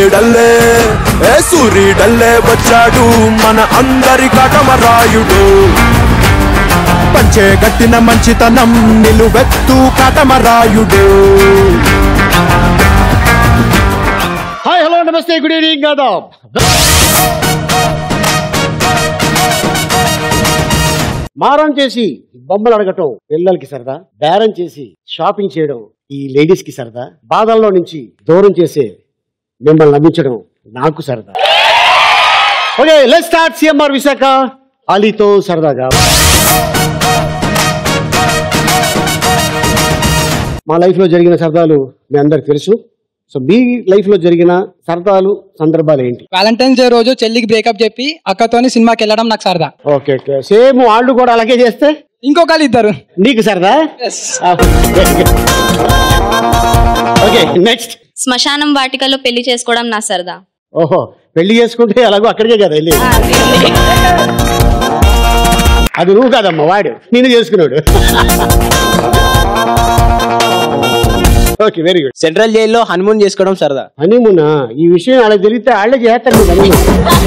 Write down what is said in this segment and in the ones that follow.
సూర్యుడల్లే ఏ సూర్యుడల్లే వచ్చాడు మన అందరి కటమరాయుడు పంచే గట్టిన మంచితనం నిలువెత్తు Katamarayudu hi hello namaste good evening adaab మారం చేసి బొమ్మలు అడగటం పిల్లలకి సరదా బేరం చేసి షాపింగ్ చేయడం ఈ లేడీస్ కి సరదా బాధల్లో నుంచి దూరం చేసే మిమ్మల్ని నమ్మించడం నాకు సరదా okay let start CMR Visakha అలీతో సరదాగా మా లైఫ్ లో జరిగిన సరదాలు మీ అందరికి తెలుసు సో మీ లైఫ్ లో జరిగిన సరదాలు సందర్భాలు ఏంటి వ్యాలంటైన్స్ డే రోజు చెల్లికి బ్రేకప్ చెప్పి అక్కతోని సినిమాకి వెళ్ళడం నాకు సరదా ఓకే ఓకే సేమ్ వాళ్ళు కూడా అలాగే చేస్తే ఇంకొకరు ఇద్దరు నీకు సరదా ఓకే నెక్స్ట్ శ్మశానం వాటికలో పెళ్లి చేసుకోవడం నా సరదా ఓహో పెళ్లి చేసుకుంటే అలాగో అక్కడికే కదా వెళ్ళి అది నువ్వు కాదమ్మా వాడు నేను చేసుకున్నాడు ఓకే వెరీ గుడ్ సెంట్రల్ జైల్లో హనుమూన్ చేసుకోవడం సరదా హనీమూనా ఈ విషయం వాళ్ళకి తెలిస్తే వాళ్ళే చేస్తారు నువ్వు honeymoon.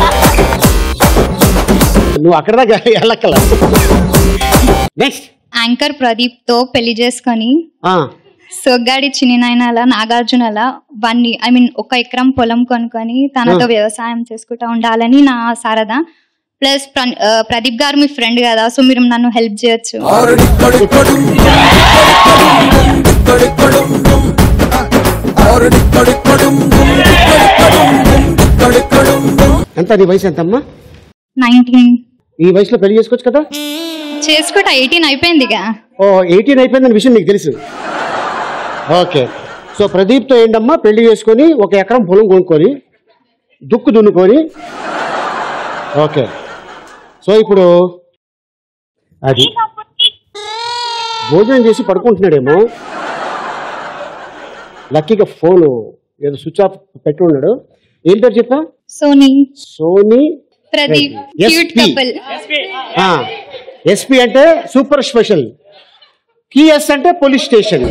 నువ్వు అక్కడ దాకా వెళ్ళక్కల నెక్స్ట్ యాంకర్ ప్రదీప్ తో పెళ్లి చేసుకొని సొగ్గాడి చిన్ననాయనల నాగార్జునల వన్ ఐ మీన్ ఒక ఎకరం పొలం కొనుక్కొని తనతో ఆ. వ్యవసాయం చేసుకుంటా ఉండాలని నా సరదా ప్లస్ ప్రదీప్ గారు మీ ఫ్రెండ్ కదా సో మీరు నన్ను హెల్ప్ చేయొచ్చు ఎంత నీ వయసు ఎంతమ్మా నైన్టీన్ ఈ వయసులో పెళ్లి చేసుకోవచ్చు కదా చేసుకుంటా ఎయిటీన్ అయిపోయిందిగా ఓ ఎయిటీన్ అయిపోయిందన్న విషయం నీకు తెలుసు ఓకే సో ప్రదీప్తో ఏంటమ్మా పెళ్లి చేసుకొని ఒక ఎకరం పొలం కొనుక్కొని దుక్కు దున్నుకొని ఓకే సో ఇప్పుడు అది భోజనం చేసి పడుకుంటున్నాడేమో లక్కీగా ఫోను ఏదో స్విచ్ ఆఫ్ పెట్టి ఉన్నాడు ఏం పేరు చెప్పా Sony Sony Pradeep SP. Cute couple SP అంటే సూపర్ స్పెషల్ కిఎస్ అంటే పోలీస్ స్టేషన్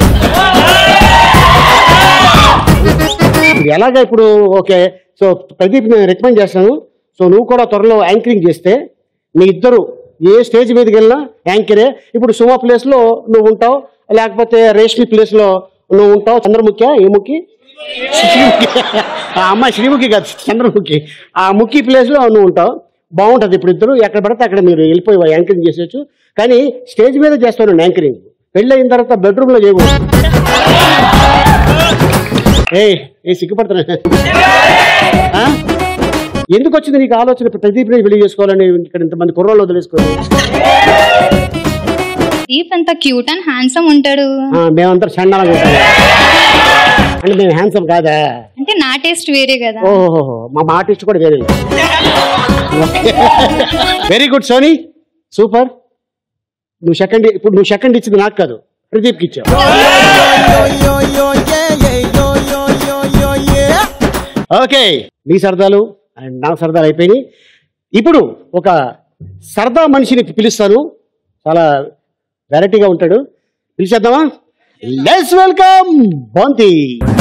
ఇప్పుడు ఎలాగ ఇప్పుడు ఓకే సో ప్రదీప్ నేను రికమెండ్ చేస్తాను సో నువ్వు కూడా త్వరలో యాంకరింగ్ చేస్తే మీ ఇద్దరు ఏ స్టేజ్ మీదకి వెళ్ళినా యాంకరే ఇప్పుడు సుమా ప్లేస్లో నువ్వు ఉంటావు లేకపోతే రేష్మి ప్లేస్లో నువ్వు ఉంటావు చంద్రముఖి ఏ ముఖి శ్రీముఖి ఆ అమ్మాయి శ్రీముఖి కాదు చంద్రముఖి ఆ ముఖి ప్లేస్లో నువ్వు ఉంటావు బాగుంటుంది ఇప్పుడు ఇద్దరు ఎక్కడ పడితే అక్కడ మీరు వెళ్ళిపోయి యాంకరింగ్ చేసేయచ్చు కానీ స్టేజ్ మీద చేస్తాను యాంకరింగ్ పెళ్ళి అయిన తర్వాత బెడ్రూమ్లో చేయకూడదు ఏ ఏ సిగ్గుపడుతున్నా ఆ? ఎందుకు వచ్చింది నీకు ఆలోచన ప్రదీప్ని పెళ్లి చేసుకోవాలని ఇక్కడ ఇంతమంది కుర్రోళ్ళు వదిలేసుకోవాలి ప్రదీప్ ఎంత క్యూట్ అండ్ హ్యాండ్సమ్ ఉంటాడు ఆ, మేమంతా చండాలంగా ఉంటాం అంటే మేము హ్యాండ్సమ్ కాదా అంటే నా టేస్ట్ వేరే కదా ఓహో మా ఆర్టిస్ట్ కూడా వేరే వెరీ గుడ్ సోనీ సూపర్ నువ్వు సెకండ్ ఇప్పుడు నువ్వు సెకండ్ ఇచ్చింది నాకు కాదు ప్రదీప్కి ఇచ్చావు ఓకే నీ సరదాలు అండ్ నా సరదాలు అయిపోయినాయి ఇప్పుడు ఒక సరదా మనిషిని పిలుస్తాను చాలా వెరైటీగా ఉంటాడు పిలిచేద్దామా let's welcome Bonthi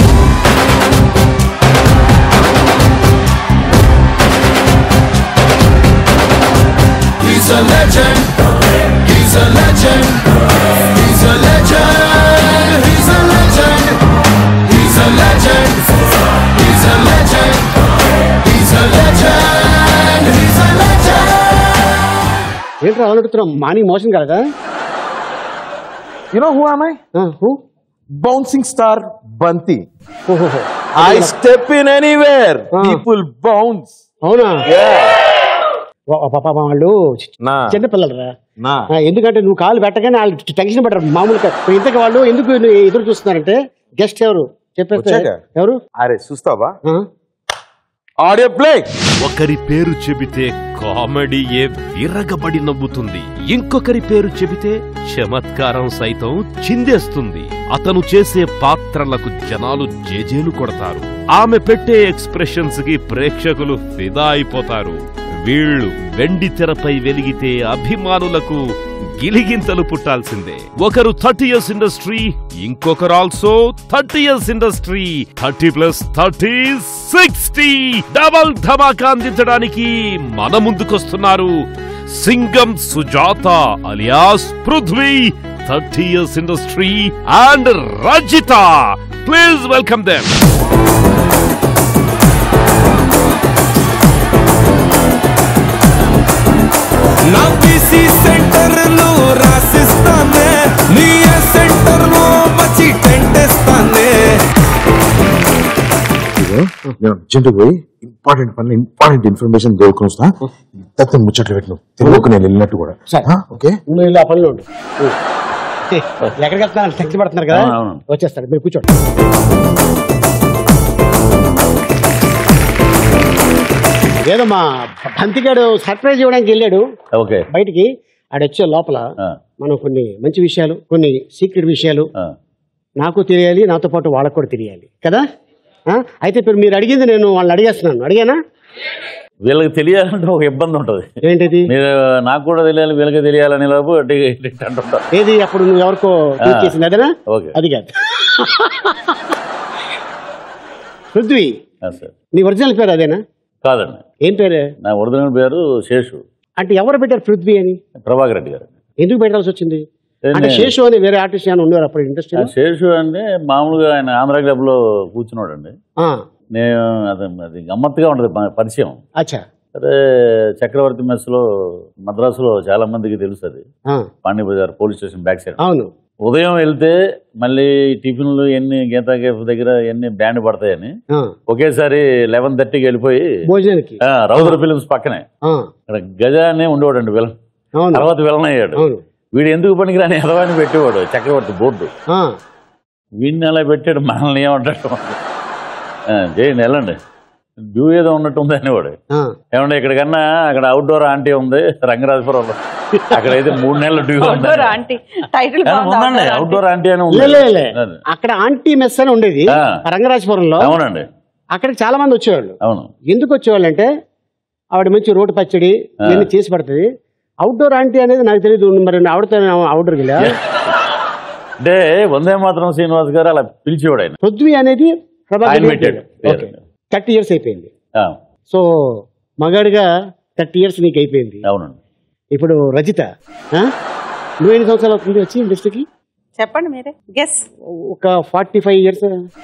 He's a legend. He's a legend. He's a legend. He's a legend. He's a legend. He's a legend. He's a legend. He's a legend. ఏంట్రా అవును అడుగుతున్నాం మార్నింగ్ మోషన్ కాదా You know who am I? Who Bouncing star Banti. ఓహోహో. I step in anywhere. Ah. People bounce. అవునా Yeah. వా- పాప వాళ్ళు నా. చిన్న పిల్లలరా నా. ఆ, ఎందుకంటే నువ్వు కాలు పెట్టగానే వాళ్ళు టెన్షన్ పడరు మామూలుగా ఇంతకు వాళ్ళు ఎందుకు ఎదురు చూస్తున్నారంటే గెస్ట్ ఎవరు చెప్పేస్తే వచ్చాక? ఎవరు అరే చూస్తావా ఆ? ఆడియో ప్లే ఒకరి పేరు చెబితే కామెడీయే విరగబడి నవ్వుతుంది ఇంకొకరి పేరు చెబితే చమత్కారం సైతం చిందేస్తుంది అతను చేసే పాత్రలకు జనాలు జేజేలు కొడతారు ఆమె పెట్టే ఎక్స్ప్రెషన్స్ కి ప్రేక్షకులు ఫిదా అయిపోతారు వీళ్ళు వెండి తెరపై వెలిగితే అభిమానులకు గిలిగింతలు పుట్టాల్సిందే ఒకరు థర్టీ ఇయర్స్ ఇండస్ట్రీ ఇంకొకరు also thirty years industry thirty plus thirty sixty double ధమాకా అందించడానికి మన ముందుకొస్తున్నారు Singam Sujatha alias Prithvi thirty years industry and Rajitha please welcome them నా పీసీ సెంటర్ లో రాసిస్తానే నీ సెంటర్ లో వచ్చి టెంటేస్తానే ఇదిగో, నేను అర్జెంట్ పోయి ఇంపార్టెంట్ పనులు ఇంపార్టెంట్ ఇన్ఫర్మేషన్ దొరుకుని వస్తా తత్వం ముచ్చట్లు పెట్టిన తెలుగుకు నేను వెళ్ళినట్టు కూడా సరే. ఆ, ఓకే నువ్వు ఇలా పనిలో ఉండు ఎక్కడికి వెళ్తున్నారు టెక్స్ట్ పడుతున్నారు కదా వచ్చేస్తారు మీరు కూర్చోండి ఏదో మా బంతిగాడు సర్ప్రైజ్ ఇవ్వడానికి వెళ్ళాడు ఓకే బయటికి ఆడ వచ్చే లోపల మనం కొన్ని మంచి విషయాలు కొన్ని సీక్రెట్ విషయాలు నాకు తెలియాలి నాతో పాటు వాళ్ళకు కూడా తెలియాలి కదా ఆ? అయితే ఇప్పుడు మీరు అడిగింది నేను వాళ్ళని అడిగేస్తున్నాను అడిగానా వీళ్ళకి తెలియాలంటే ఒక ఇబ్బంది ఉంటుంది ఏంటిది మీరు నాకు కూడా తెలియాలి వీళ్ళకి తెలియాలని లోపు అటు ఇటు ఇటు అంటుంటారు ఏది అప్పుడు నువ్వు ఎవరికో ట్వీట్ చేసింది అదేనా ఓకే అది కాదు పృథ్వీ ఆ, సార్ నీ ఒరిజినల్ పేరు అదేనా కాదండి ఏం పేరు నా ఒరిజినల్ పేరు శేషు అంటే ఎవరు పెట్టారు పృథ్వీ అని ప్రభాకర్ రెడ్డి గారు ఎందుకు పెట్టాల్సి వచ్చింది ఏంటి? అంటే శేషు అని వేరే ఆర్టిస్ట్ అని ఉన్నారు అప్పుడు ఆ ఇండస్ట్రీలో శేషు అంటే మామూలుగా ఆయన ఆంధ్ర క్లబ్ లో కూర్చున్నాడు అండి ఆ, నేను అది అది గమ్మత్తుగా ఉంటుంది ప- పరిచయం అచ్చా అదే చక్రవర్తి మెస్ లో మద్రాసులో చాలా మందికి తెలుసు అది ఆ, Pandya Bazaar police station back side అవును ఉదయం వెళ్తే మళ్ళీ టిఫిన్లు ఎన్ని గీతా కేఫ్ దగ్గర ఎన్ని బ్యాండ్ పడతాయని ఆ, ఒకేసారి లెవెన్ థర్టీకి వెళ్ళిపోయి భోజనానికి ఆ, రౌదర ఫిలిమ్స్ పక్కనే ఆ, అక్కడ గజ అనే ఉండేవాడండి విలన్ అవును తర్వాత విలన్ అయ్యాడు అవును వీడు ఎందుకు పనికిరాని ఎదవాని పెట్టేవాడు చక్రవర్తి బోర్డు ఆ, వీడిని అలా పెట్టాడు మనల్ని ఏమంటాడు ఆ, చేయండి వెళ్ళండి డ్యూ ఏదో ఉన్నట్టు ఉంది అనేవాడు ఆ, ఏమంటే ఇక్కడికన్నా అక్కడ అవుట్డోర్ ఆంటీ ఉంది రంగరాజపురంలో అక్కడైతే మూడు నెలల డ్యూ ఉంది ఆంటీ టైటిల్ ఉందండి అవుట్డోర్ ఆంటీ అని లే, ఉంది లే, లే. అది. అక్కడ ఆంటీ మెస్ అని ఉండేది ఆ. రంగరాజపురంలో అవునండి అక్కడికి చాలా మంది వచ్చేవాళ్ళు అవును ఎందుకు వచ్చేవాళ్ళు అంటే ఆవిడ మంచి రోడ్డు పచ్చడి ఇవన్నీ చేసి పడుతుంది అవుట్డోర్ ఆంటీ అనేది నాకు తెలియదు మరి ఆవిడతో అవుట్డోర్కి వెళ్ళా అంటే వందే మాత్రం శ్రీనివాస్ గారు అలా పిలిచేవాడు ఆయన పృథ్వీ అనేది ఆయన పెట్టాడు పేరు. థర్టీ ఇయర్స్ అయిపోయింది ఆ, సో మగాడిగా థర్టీ ఇయర్స్ నీకు అయిపోయింది అవునండి ఇప్పుడు రజిత ఆ? నువ్వు ఎన్ని సంవత్సరాలు అవుతుంది వచ్చి ఇండస్ట్రీకి చెప్పండి మీరే గెస్ ఒక ఫార్టీ ఫైవ్ ఇయర్స్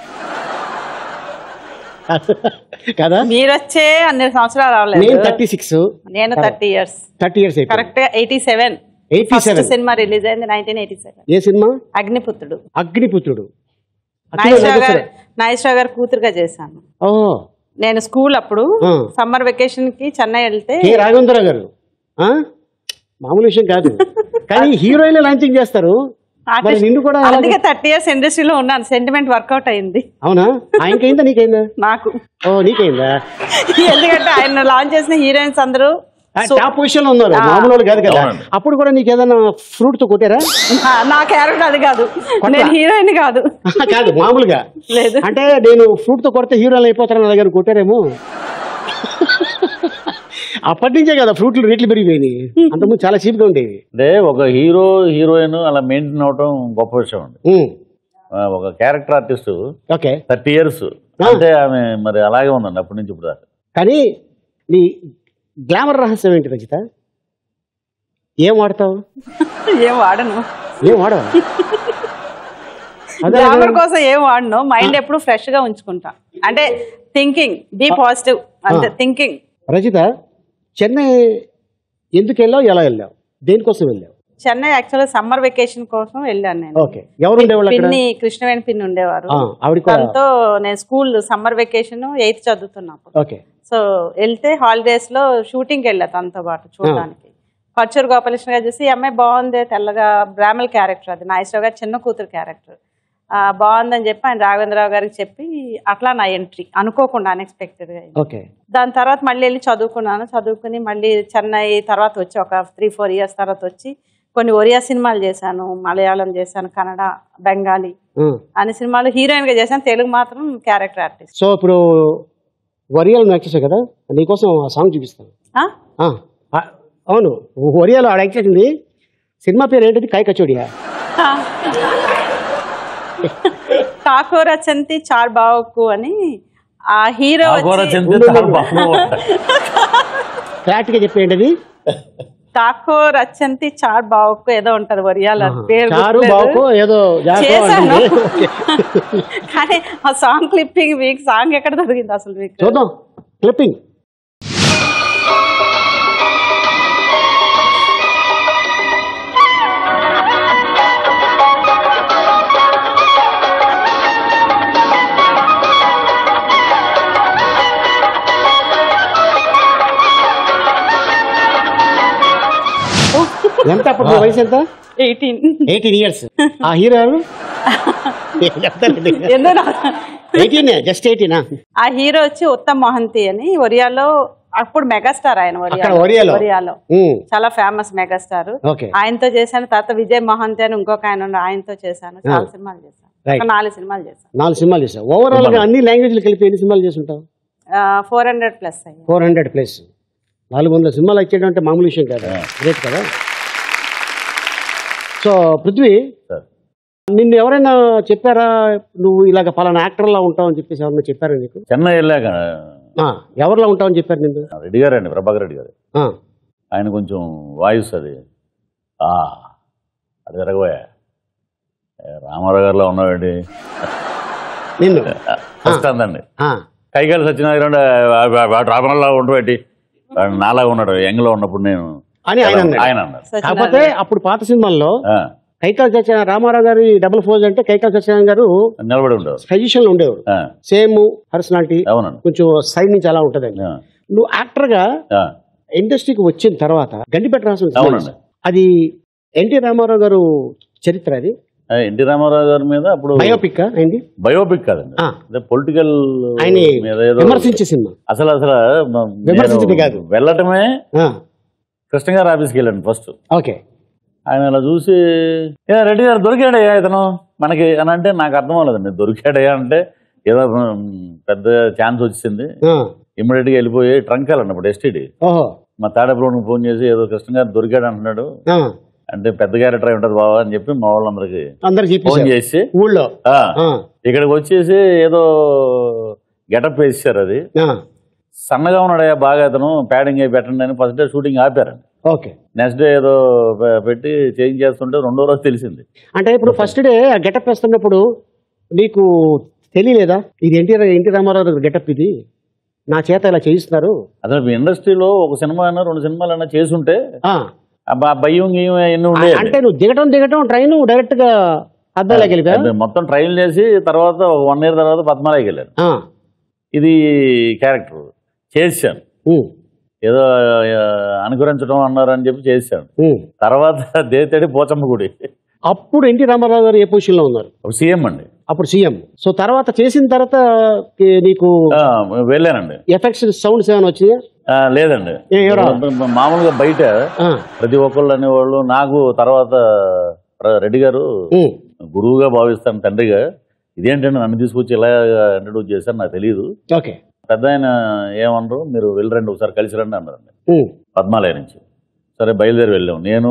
కదా మీరు వచ్చే అన్ని సంవత్సరాలు నేను రావలేదు థర్టీ సిక్స్ నేను థర్టీ ఇయర్స్ థర్టీ ఇయర్స్ అయిపోయింది కరెక్ట్ గా ఎయిటీ సెవెన్ 87. సినిమా రిలీజ్ అయింది నైన్టీన్ ఎయిటీ సెవెన్ ఏ సినిమా అగ్నిపుత్రుడు అగ్నిపుత్రుడు నాగేశ్వరరావు గారు నాగేశ్వరరావు గారు కూతురుగా చేశాను ఓ నేను స్కూల్ అప్పుడు ఆ. సమ్మర్ వెకేషన్ కి చెన్నై వెళ్తే కె రాఘవేంద్ర గారు ఆ? మామూలు విషయం కాదు కానీ హీరోయిన్ లాంచింగ్ చేస్తారు మరి నిన్ను కూడా అలాగే- అందుకే థర్టీ ఇయర్స్ ఇండస్ట్రీలో ఉన్నాను సెంటిమెంట్ వర్కౌట్ అయింది అవునా ఆయనకైందా నీకైందా నాకు ఓ నీకైందా ఎందుకంటే ఆయన లాంచ్ చేసిన హీరోయిన్స్ అందరూ టాప్ పొజిషన్ లో ఉన్నారు మామూలు వాళ్ళు కాదు కదా అవునండి. అప్పుడు కూడా నీకు ఏదైనా ఫ్రూట్ తో కొట్టారా ఆ, నా క్యారెక్టర్ అది కాదు నేను హీరోయిన్ కాదు కాదు మామూలుగా లేదు అంటే నేను ఫ్రూట్ తో కొడితే హీరోలు అయిపోతారని నా దగ్గర కొట్టారేమో అప్పటి నుంచే కదా ఫ్రూట్లు రేట్లు పెరిగిపోయినాయి అంతకుముందు చాలా చీప్ గా ఉండేవి అంటే ఒక హీరో హీరోయిన్ అలా మెయింటైన్ అవటం గొప్ప విషయం అండి ఉమ్, ఆ, ఒక character artist okay thirty years అంటే ఆమె మరి అలాగే ఉందండి అప్పటి నుంచి ఇప్పుడు దాకా కానీ నీ గ్లామర్ రహస్యం ఏంటి రచిత ఏం వాడతావు ఏం వాడను ఏం వాడవా అదే గ్లామర్ కోసం ఏం వాడను మైండ్ ఎప్పుడు ఫ్రెష్ గా ఉంచుకుంటా అంటే థింకింగ్ బీ పాజిటివ్ అంతే థింకింగ్ రచిత చెన్నై ఎందుకు వెళ్ళావు ఎలా వెళ్ళావు దేనికోసం వెళ్ళావు చెన్నై యాక్చువల్గా సమ్మర్ వెకేషన్ కోసం వెళ్ళాను నేను ఓకే ఎవరు ఉండేవాళ్ళు అక్కడ పిన్ని కృష్ణవేణి పిన్ని ఉండేవారు ఆ, ఆవిడ కూడా తనతో నేను స్కూల్ సమ్మర్ వెకేషన్ ఎయిత్ చదువుతున్నప్పుడు ఓకే సో వెళ్తే హాలిడేస్ లో షూటింగ్ వెళ్ళా తనతో పాటు చూడడానికి పచ్చూరు గోపాలకృష్ణ గారు చూసి ఈ అమ్మాయి బాగుంది తెల్లగా బ్రాహ్మల్ క్యారెక్టర్ అది నాగేశ్వరరావు గారు చిన్న కూతురు క్యారెక్టర్ బాగుందని చెప్పి ఆయన రాఘవేంద్రరావు గారికి చెప్పి అట్లా నా ఎంట్రీ అనుకోకుండా అన్ఎక్స్పెక్టెడ్ గా అయింది. ఓకే దాని తర్వాత మళ్ళీ వెళ్ళి చదువుకున్నాను చదువుకుని మళ్ళీ చెన్నై తర్వాత వచ్చి ఒక త్రీ ఫోర్ ఇయర్స్ తర్వాత వచ్చి కొన్ని ఒరియా సినిమాలు చేశాను మలయాళం చేశాను కన్నడ బెంగాలీ ఉమ్. అన్ని సినిమాలు హీరోయిన్ గా చేశాను తెలుగు మాత్రం క్యారెక్టర్ ఆర్టిస్ట్ సో ఇప్పుడు వరియాలు యాక్ట్ చేసావు కదా నీకోసం ఆ సాంగ్ చూపిస్తాను ఆ, ఆ, అవును ఒరియాలో ఆడ యాక్ట్ చేసింది సినిమా పేరు ఏంటిది కాయ కచోడియా కాకోర చంతి చార్ బావకు అని ఆ హీరో కాకోర వచ్చి- చెంతే చార్ బావకు. ఫ్లాట్ గా చెప్పేంటిది కాకోర చంతి చార్ బావకు ఏదో ఉంటది వరియాల పేరు చారు గుర్తులేదు. బావుకో ఏదో జాకో చేశాను అంటుంది. ఓకే. కానీ ఆ సాంగ్ క్లిప్పింగ్ మీకు సాంగ్ ఎక్కడ దొరికింది అసలు మీకు చూద్దాం క్లిప్పింగ్ ఎంత అప్పుడు నీ వయసు ఎంత ఎయిటీన్ ఎయిటీన్ ఇయర్స్ ఆ హీరో ఎవరు? చెప్తానండి ఎందుకు నా- ఎయిటీన్ జస్ట్ ఎయిటీనా ఆ హీరో వచ్చి ఉత్తమ్ మోహంతి అని ఒరియాలో అప్పుడు మెగాస్టార్ ఆయన అక్కడ ఒరియాలో? ఒరియాలో ఉమ్. చాలా ఫేమస్ మెగాస్టార్ ఓకే. ఆయనతో చేశాను తర్వాత విజయ్ మోహంతి అని ఇంకొక ఆయన ఉన్నాడు ఆయనతో చేశాను చాలా ఆ. సినిమాలు చేశాను Right. ఒక నాలుగు సినిమాలు చేశాను నాలుగు సినిమాలు చేసావు ఓవరాల్ గా అన్ని లాంగ్వేజ్లు కలిపి ఎన్ని సినిమాలు చేస్తుంటావు ఫోర్ హండ్రెడ్ ప్లస్ అయ్యాయి ఫోర్ హండ్రెడ్ ప్లస్ నాలుగు వందల సినిమాలు వచ్చేయడం అంటే మామూలు విషయం కాదు గ్రేట్ కదా సో పృథ్వీ నిన్ను ఎవరైనా చెప్పారా నువ్వు ఇలాగ పలానా యాక్టర్ లా ఉంటావు అని చెప్పేసి ఎవరైనా చెప్పారా నీకు చెన్నై వెళ్ళాక ఆ, ఎవరిలా ఉంటావు అని చెప్పారు నిన్ను రెడ్డి గారు అండి ప్రభాకర్ రెడ్డి గారు ఆ, ఆయన కొంచెం వాయిస్ అది ఆ అది జరగబోయా ఏ, రామారావు గారిలో ఉన్నాడండి నిన్ను ఫస్ట్ అందండి ఆ, కైకాలి సత్యనారాయణ రామరావులా ఉండబెట్టి వాడు నాలాగా ఉన్నాడు యంగ్లో ఉన్నప్పుడు నేను అని ఆయన అన్నాడు. ఆయన అన్నారు కాకపోతే అప్పుడు పాత సినిమాల్లో ఆ, కైకాల సత్యనారాయణ రామారావు గారి డబుల్ ఫోజ్ అంటే కైకాల సత్యనారాయణ గారు నిలబడి ఉండేవారు సజెషన్ లో ఉండేవారు ఆ, సేమ్ పర్సనాలిటీ అవునండి కొంచెం సైడ్ నుంచి అలా ఉంటదండి ఆ, నువ్వు యాక్టర్ గా ఆ, ఇండస్ట్రీకి వచ్చిన తర్వాత గండిపేట రాసిన సినిమా అవునండి. అది ఎన్టీ రామారావు గారు చరిత్ర అది ఆ, ఎన్టీ రామారావు గారి మీద అప్పుడు బయోపిక్ అయింది బయోపిక్ కాదండి ఆ. అదే పొలిటికల్ ఆయన మీద ఏదో విమర్శించే సినిమా అసలు అసలు మ- విమర్శించడం నేను కాదు. వెళ్ళటమే ఆ, కృష్ణ గారు ఆఫీస్కి వెళ్ళండి ఫస్ట్ ఓకే ఆయన అలా చూసి "ఏ, రెడ్డి గారు దొరికాడయ్యా ఇతను మనకి అని అంటే నాకు అర్థం అవ్వలేదండి దొరికాడయ్యా అంటే ఏదో మ్, పెద్ద ఛాన్స్ వచ్చింది ఆ, ఇమ్మీడియట్ గా వెళ్ళిపోయి ట్రంక్ వెళ్ళండి అప్పుడు ఎస్టీడీ ఓహో మా తాడేపులోకి ఫోన్ చేసి ఏదో కృష్ణ గారు దొరికాడు అంటున్నాడు ఆ, అంటే పెద్ద క్యారెక్టర్ అయి ఉంటుంది బావా అని చెప్పి మా వాళ్ళందరికి అందరికి ఫోన్ చెప్పేసి చేసి ఊళ్ళో ఆ, ఆ, ఇక్కడికి వచ్చేసి ఏదో గెటప్ వేసారు అది ఆ, సన్నగా ఉన్నాడయ్యా బాగా అతను ప్యాడింగ్ అయి పెట్టండి అని ఫస్ట్ డే షూటింగ్ ఆపారండి ఓకే నెక్స్ట్ డే ఏదో పె- పెట్టి చేంజ్ చేస్తుంటే రెండో రోజు తెలిసింది అంటే ఇప్పుడు ఫస్ట్ డే ఆ గెటప్ వేస్తున్నప్పుడు నీకు తెలియలేదా ఇది ఎన్టీ రా- ఎన్టీ రామారావు గారి గెటప్ ఇది నా చేత ఇలా చేయిస్తున్నారు అసలు మీ ఇండస్ట్రీలో ఒక సినిమా అయినా రెండు సినిమాలు అయినా చేసుంటే ఆ, ఆ బ- భయం గీయం ఎన్ని ఉండేవి అంటే నువ్వు దిగటం దిగటం ట్రైన్ డైరెక్ట్ గా అద్దాలోకి వెళ్ళిపోయా అది మొత్తం ట్రైల్ చేసి తర్వాత ఒక వన్ ఇయర్ తర్వాత పద్మాలయకి వెళ్ళాను ఆ, ఇది క్యారెక్టర్ చేశాను ఉమ్, ఏదో ఆ, అనుకరించడం అన్నారు అని చెప్పి చేశాను ఉమ్. తర్వాత దేతడి పోచమ్మ గుడి అప్పుడు ఎన్టీ రామారావు గారు ఏ పొజిషన్ లో ఉన్నారు సీఎం అండి అప్పుడు సీఎం సో తర్వాత చేసిన తర్వాత ఈ నీకు ఆ, వెళ్ళానండి ఎఫెక్ట్స్ సౌండ్స్ ఏమైనా వచ్చినాయా ఆ, లేదండి ఏ, ఎవరా? మామూలుగా బయట ఆ, ప్రతి ఒక్కళ్ళు అనేవాళ్ళు నాకు తర్వాత ప్ర- రెడ్డి గారు ఉమ్, గురువుగా భావిస్తాను తండ్రిగా ఇదేంటంటే నన్ను తీసుకొచ్చి ఇలా ఇంట్రడ్యూస్ చేశారు నాకు తెలియదు ఓకే పెద్ద ఆయన ఏమన్నారు మీరు వెళ్ళరండి ఒకసారి కలిసి రండి అన్నారండి ఉమ్, పద్మాలయ నుంచి సరే బయలుదేరి వెళ్ళాం నేను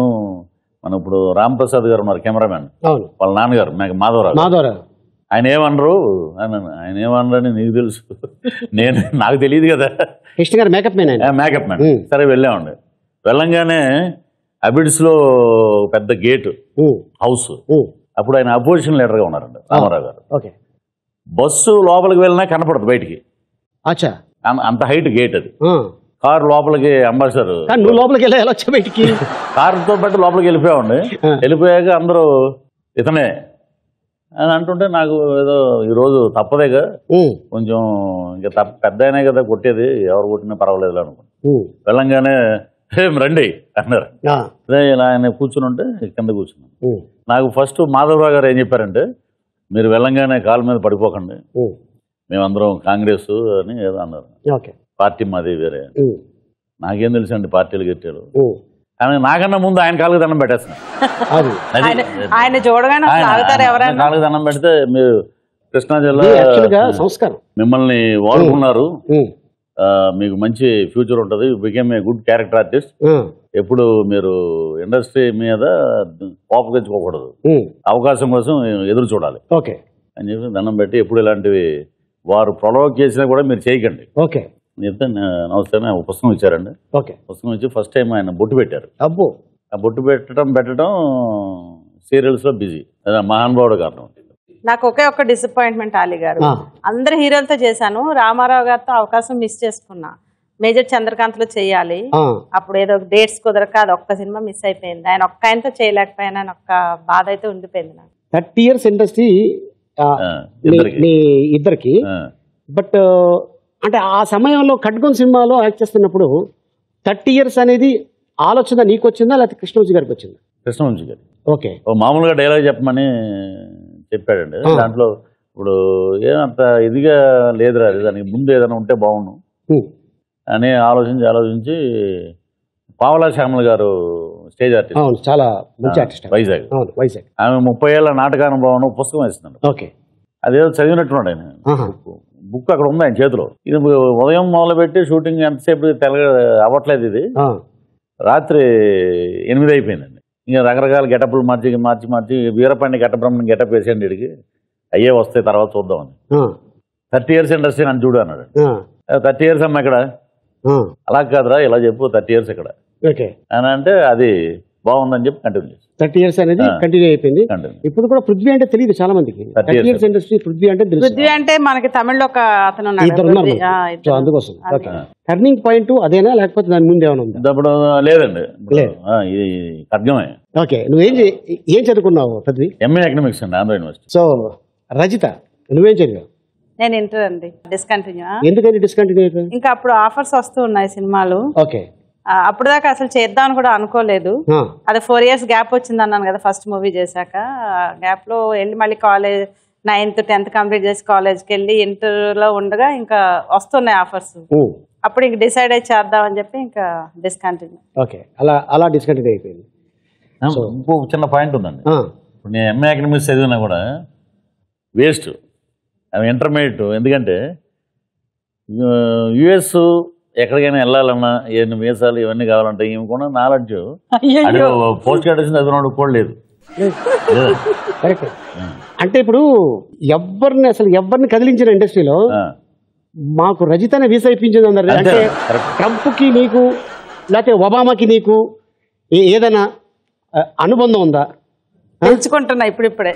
మన ఇప్పుడు రామ్ ప్రసాద్ గారు ఉన్నారు కెమెరామెన్ అవును వాళ్ళ నాన్నగారు నాకు మాధవరావు మాధవరావు ఆయన ఏమనరు అన్నాను ఆయన ఏమనరని నీకు తెలుసు నేను నాకు తెలియదు కదా కృష్ణ గారు మేకప్ మ్యాన్ ఆయన మేకప్ మ్యాన్ ఉమ్. సరే వెళ్ళామండి వెళ్ళంగానే అబిడ్స్ లో పెద్ద గేట్ ఉమ్, హౌస్ ఉమ్, అప్పుడు ఆయన అపోజిషన్ లీడర్ గా ఉన్నారండి రామారావు గారు ఓకే బస్సు లోపలికి వెళ్ళినా కనపడదు బయటికి అచ్చా అం- అంత హైట్ గేట్ అది ఆ. కారు లోపలికి అంబాసిడర్ కానీ నువ్వు లోపలికి వెళ్ళా ఎలా వచ్చా బయటికి కారుతో పాటు లోపలికి వెళ్ళిపోయామండి ఆ. వెళ్ళిపోయాక అందరూ ఇతనే అని అంటుంటే నాకు ఏదో ఈరోజు తప్పదేగా ఉమ్, కొంచెం ఇంకా తప్ప పెద్ద అయినా కదా కొట్టేది ఎవరు కొట్టినా పర్వాలేదు అనుకున్నాను ఉమ్, వెళ్ళంగానే "ఏం రండి అన్నారు ఆ, అదే ఇలా ఆయన కూర్చుని ఉంటే కింద కూర్చున్నాను ఉమ్, నాకు ఫస్ట్ మాధవరావు గారు ఏం చెప్పారంటే మీరు వెళ్ళంగానే కాలు మీద పడిపోకండి ఉమ్, మేమందరం కాంగ్రెస్ అని ఏదో అన్నారు ఓకే పార్టీ మాది వేరే ఉమ్, నాకేం తెలుసండి పార్టీలు గట్టారు ఉమ్, కానీ నాకన్నా ముందు ఆయన కాళ్ళకి దండం పెట్టేస్తున్నా అది అది- ఆయన ఆయన చూడగానే అసలు ఆయన- ఆగుతారు ఆయన ఎవరైనా కాళ్ళకి దండం పెడితే మీరు కృష్ణా జిల్లా యాక్చువల్ గా సంస్కారం మిమ్మల్ని వాడుకున్నారు ఉమ్, ఆ, మీకు మంచి ఫ్యూచర్ ఉంటుంది became a good character artist ఎప్పుడు మీరు ఇండస్ట్రీ మీద కోపగించుకోకూడదు అవకాశం కోసం ఎదురు చూడాలి ఓకే అని చెప్పి దండం పెట్టి ఎప్పుడు ఇలాంటివి వారు ప్రొలవోక్ చేసినా కూడా మీరు చేయకండి ఓకే అని చెప్తే నే- నమస్తే అని ఒక పుస్తకం ఇచ్చారండి ఓకే పుస్తకం ఇచ్చి ఫస్ట్ టైం ఆయన బొట్టు పెట్టారు అబ్బో ఆ బొట్టు పెట్టడం పెట్టడం సీరియల్స్లో బిజీ అదే మహానుభావుడు కారణం నాకు ఒకే ఒక్క డిసప్పాయింట్మెంట్ అలీ గారు ఆ. అందరు హీరోలతో చేశాను రామారావు గారితో అవకాశం మిస్ చేసుకున్నా మేజర్ చంద్రకాంత్ లో చేయాలి ఆ. అప్పుడు ఏదో డేట్స్ కుదరక అది ఒక్క సినిమా మిస్ అయిపోయింది ఆయన ఒక్క ఆయనతో చేయలేకపోయాను అని ఒక్క బాధ అయితే ఉండిపోయింది నాకు థర్టీ ఇయర్స్ ఇండస్ట్రీ ఇద్దరికి. మీ ఇద్దరికి బట్ అంటే ఆ సమయంలో ఖడ్గం సినిమాలో యాక్ట్ చేస్తున్నప్పుడు థర్టీ ఇయర్స్ అనేది ఆలోచన నీకు వచ్చిందా లేకపోతే కృష్ణవంశీ గారికి వచ్చిందా కృష్ణవంశీ గారు ఓకే ఓ మామూలుగా డైలాగ్ చెప్పమని చెప్పాడండి ఆ. దాంట్లో ఇప్పుడు ఏమంత ఇదిగా లేదురా అది దానికి ముందు ఏదైనా ఉంటే బాగుండు అని ఆలోచించి ఆలోచించి పావలా శ్యామల గారు స్టేజ్ ఆర్టిస్ట్ అవును చాలా మంచి ఆ, ఆర్టిస్ట్ వైజాగ్ అవును వైజాగ్ ఆమె ముప్పై ఏళ్ళ నాటకానుభవం అని ఒక పుస్తకం వేస్తున్నాడు ఓకే అదేదో చదివినట్టున్నాడు ఆయన ఆహా. బుక్ అక్కడ ఉంది ఆయన చేతిలో ఇది ఉదయం మొదలుపెట్టి షూటింగ్ ఎంతసేపు తెలగ అవ్వట్లేదు ఇది ఆ, రాత్రి ఎనిమిది అయిపోయిందండి ఇంకా రకరకాల గెటప్లు మార్చి మార్చి మార్చి వీరపాండి గెటబ్రహ్మణ్ గెటప్ వేసేయండి ఇడికి అయ్యే వస్తాయి తర్వాత చూద్దామని ఆ, థర్టీ ఇయర్స్ ఇండస్ట్రీ అని చూడు అన్నాడు ఆ, థర్టీ ఇయర్స్ అమ్మ ఇక్కడ ఆ, అలా కాదురా ఇలా చెప్పు థర్టీ ఇయర్స్ ఇక్కడ ఓకే అని అంటే అది బాగుందని చెప్పి కంటిన్యూ చేసి థర్టీ ఇయర్స్ అనేది ఆ. కంటిన్యూ అయిపోయింది కంటిన్యూ ఇప్పుడు కూడా పృథ్వీ అంటే తెలియదు చాలా మందికి thirty years. Years industry Prithvi అంటే తెలుసు పృథ్వీ అంటే మనకి తమిళ్లో ఒక అతను ఉన్నాడు ఇద్దరు ఉన్నారు పృథ్వీ. ఆ, మనకి. సో ఇద్దరు. అందుకోసం అదే. ఓకే టర్నింగ్ పాయింట్ అదేనా లేకపోతే దాని ముందు ఏమైనా ఉందా ఇప్పుడు లేదండి ఇప్పుడు, లేదు. ఆ, ఇది ఖడ్గమే ఓకే నువ్వేం చే- ఏం చదువుకున్నావు పృథ్వీ ఎంఏ ఎకనామిక్స్ అండి ఆంధ్ర యూనివర్సిటీ సో రజిత నువ్వేం చదివావు నేను ఇంటర్ అండి డిస్కంటిన్యూ ఎందుకని డిస్కంటిన్యూ అయిపోయావు ఇంకా అప్పుడు ఆఫర్స్ వస్తూ ఉన్నాయి సినిమాలు ఓకే ఆ, అప్పుడు దాకా అసలు చేద్దామని కూడా అనుకోలేదు ఆ, అది ఫోర్ ఇయర్స్ గ్యాప్ వచ్చింది అన్నాను కదా ఫస్ట్ మూవీ చేశాక గ్యాప్ లో వెళ్ళి మళ్ళీ కాలేజ్ నైన్త్ టెన్త్ కంప్లీట్ చేసి కాలేజ్కి వెళ్ళి ఇంటర్లో ఉండగా ఇంకా వస్తున్నాయి ఆఫర్స్ ఊ, అప్పుడు ఇంక డిసైడ్ అయ్యి చేద్దామని చెప్పి ఇంకా డిస్కంటిన్యూ ఓకే అలా అలా డిస్కంటిన్యూ అయిపోయింది ఇంకో చిన్న పాయింట్ ఉందండి ఆ, ఇప్పుడు నేను ఎంఏ ఎకనామిక్స్ చదివినా కూడా వేస్ట్ అవి ఇంటర్మీడియట్ ఎందుకంటే యుఎస్ ఎక్కడికైనా వెళ్ళాలన్నా ఎన్ని వీసాలు ఇవన్నీ కావాలంటే ఈమె కూడా నాలెడ్జ్ అయ్యయ్యో. పోస్ట్ గ్రాడ్యుయేషన్ చదివినోడు కూడా లేదు లేదు. కరెక్ట్ అంటే ఇప్పుడు ఎవరిని అసలు ఎవరిని కదిలించిన ఇండస్ట్రీలో ఆ, మాకు రజితనే వీసా ఇప్పించింది అందరు అంతే, అంటే correct. ట్రంప్కి నీకు లేకపోతే ఒబామాకి నీకు ఏ- ఏదైనా ఆ, అనుబంధం ఉందా తెలుసుకుంటున్నా ఇప్పుడిప్పుడే